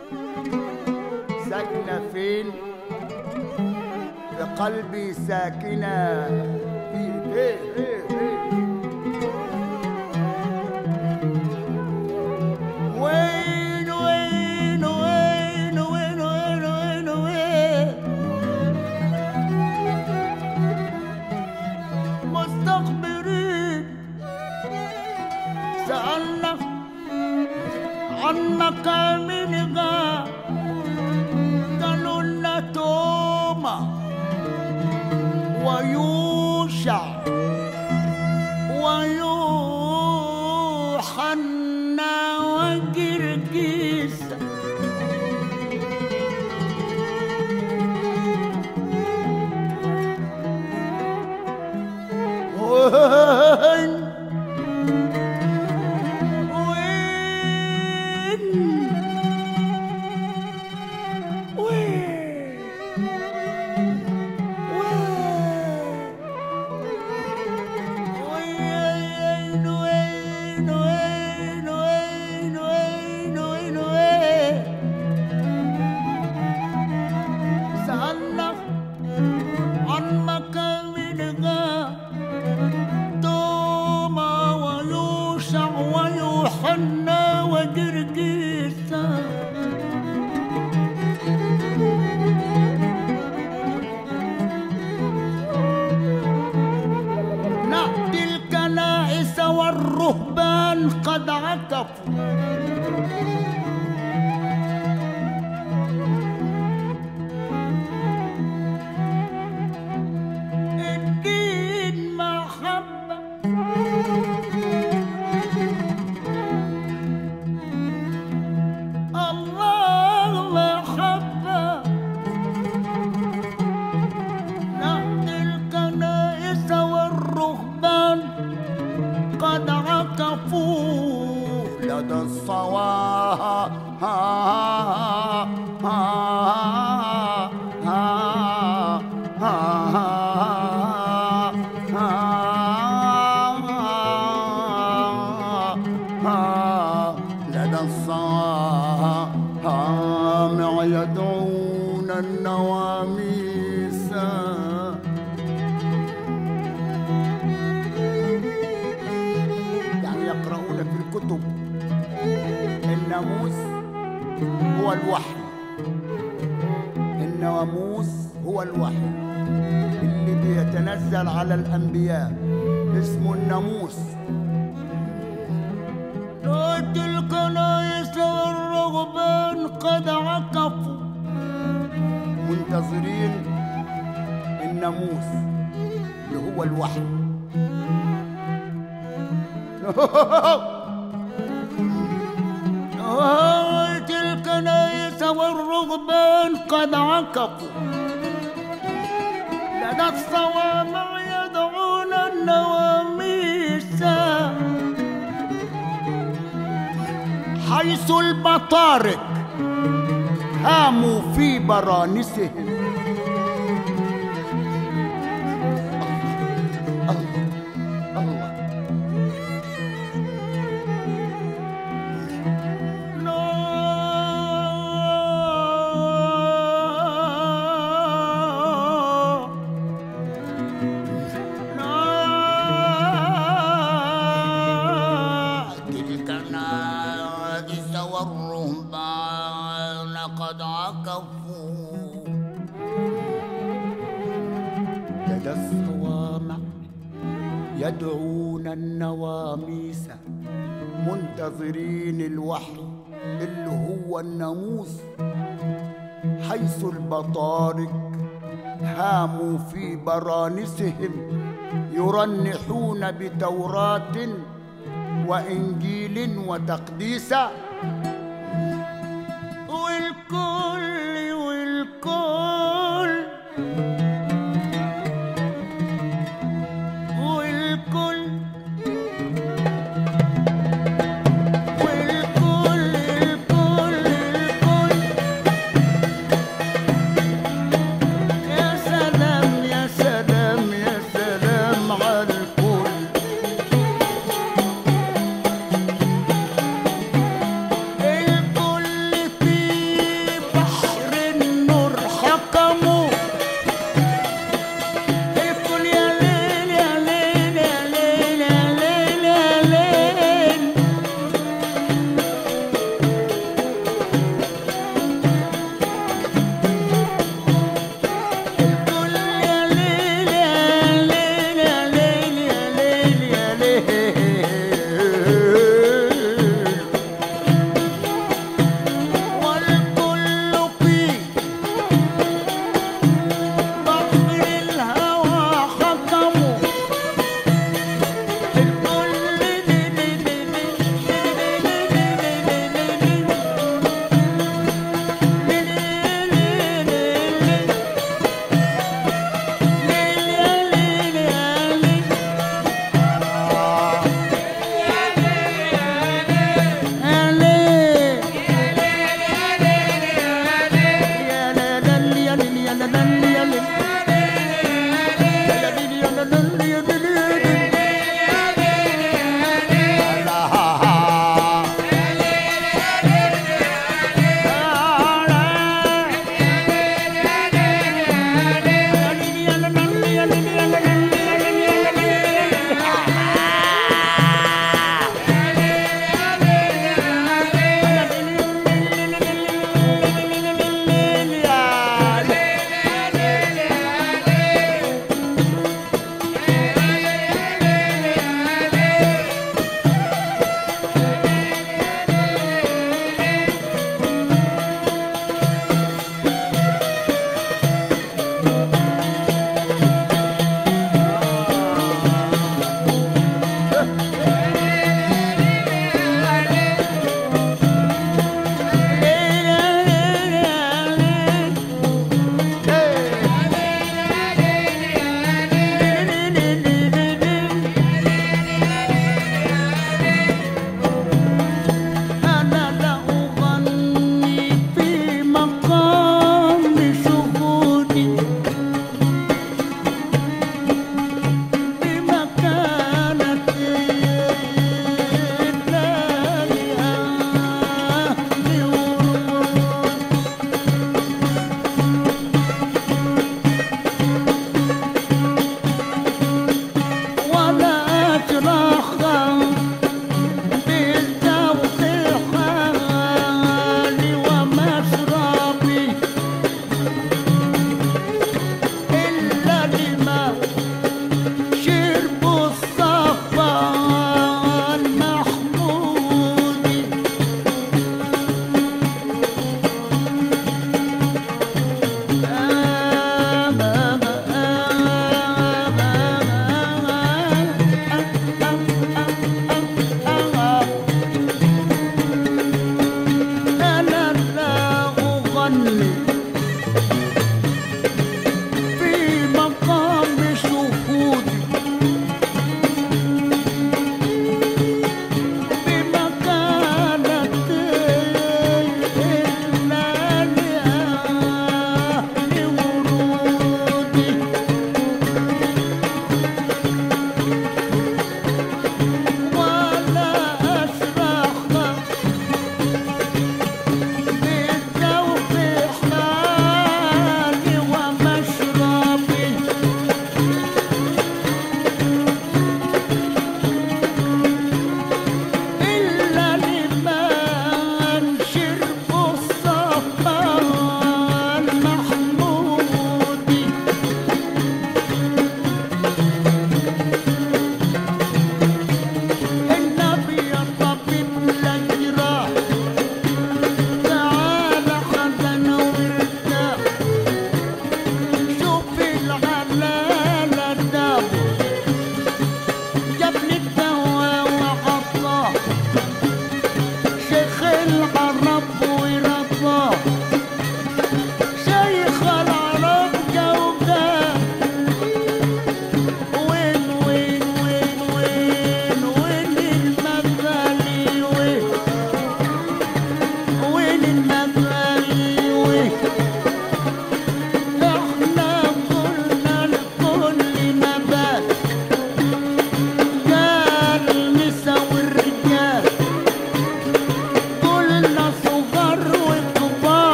ساكنة فين في قلبي ساكنة في فين فين فين وين وين وين وين وين وين وين مستخبرين سألنا عن مكامنها قالوا لنا توما ويوشع ويوحنا وجرجيس وين وين وين وين وين وين وين وين وين وين سألنا عن مكامنها توما ويوشع ويوحنا وجرجيسا نأتي الكنائس والرهبان قد عكفوا الدين محبة الله محبة نأتي الكنائس والرهبان الصواب لدى الصامع يدعون النواميس يعني يقرؤون في الكتب الناموس هو الوحي الناموس هو الوحي اللي بيتنزل على الأنبياء اسمه الناموس تلك نايس والرغبان قد عكفوا منتظرين الناموس اللي هو الوحي تلك نايس والرغبان قد عكفوا لدى الصوامع يدعون النواميس حيث البطارق هاموا في برانسهم الله الله لا لا تلك النائس والرهبان قد عكفوا لدى الصوامع يدعون النواميس منتظرين الوحي اللي هو الناموس حيث البطارق هاموا في برانسهم يرنحون بتوراة وإنجيل وتقديس والكل والكل والكل والكل الكل الكل يا سلام يا سلام يا سلام على الكل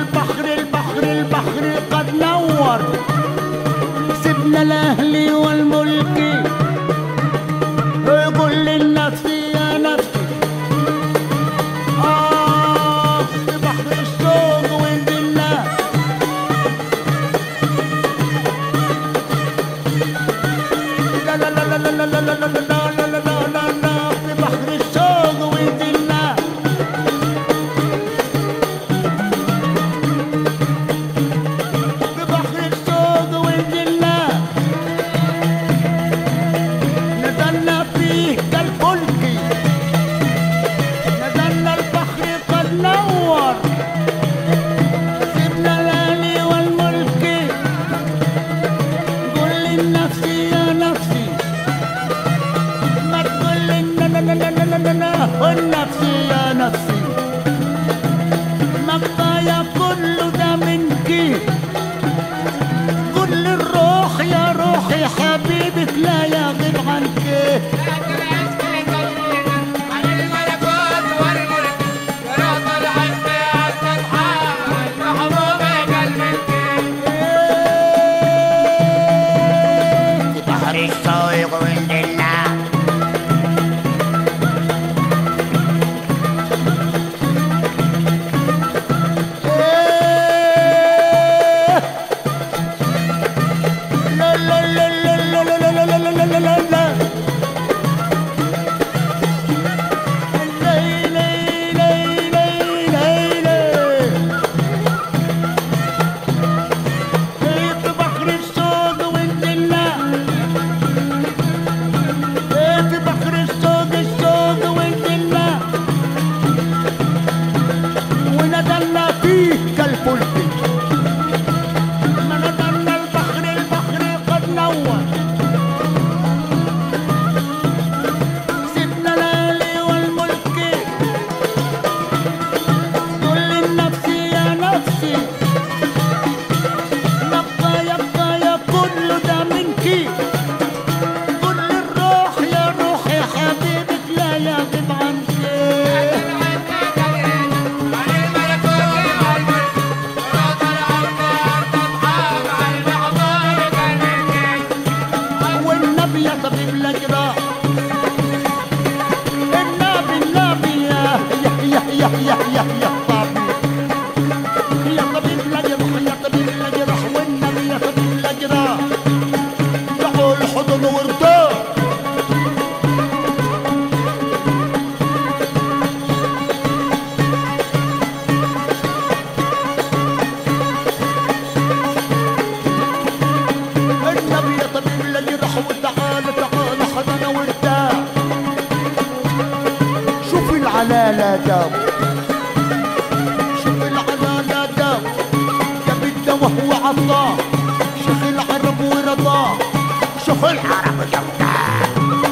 البحر البحر البحر قد نور سيبنا الاهلي والملك يقول للنفس يا نفسي آه في بحر الشوق ونزلنا لا لا لا لا لا لا لا لا لا لا لا لا لا لا لا في بحر الشوق ونزلنا في بحر الشوق ونزلنا نزلنا فيه كالفلك نزلنا البحر قد نور سيبنا الالي والملك قل للنفس يا نفسي ما تقول لي لا لا لا لا لا لا لا النفس يا نفسي مقطايا كله ده منك قل للروح يا روحي حبيبك لا يغيب عنك في بحر الشوق ونزلنا إيه. لا لا لا لا لا لا لا لا لا لا لا لا لا. لي لي لي لي لي لي. في بحر الشوق ونزلنا في بحر الشوق الشوق ونزلنا ونزلنا فيه كالفلك ما نزلنا البحر البحر قد نور سيبنا الالي والملك قل للنفس يا نفسي نبقى يبقى يا كل ده منكي قل للروح يا روحي حبيبك لا يغيب عنك والنبي يا طبيب الاجراح النبي النبي يا يا يا يا يا يا يا طبيب يا طبيب الاجراح يا طبيب الاجراح والنبي يا طبيب الاجراح دعوا الحضن وارتاح النبي يا طبيب الاجراح وتعال تعال حضن وارتاح شوف العلالة داو شوف العلالة داو جاب الدواء وعطاه شوف العرب ورضاه شوف العرب جوداه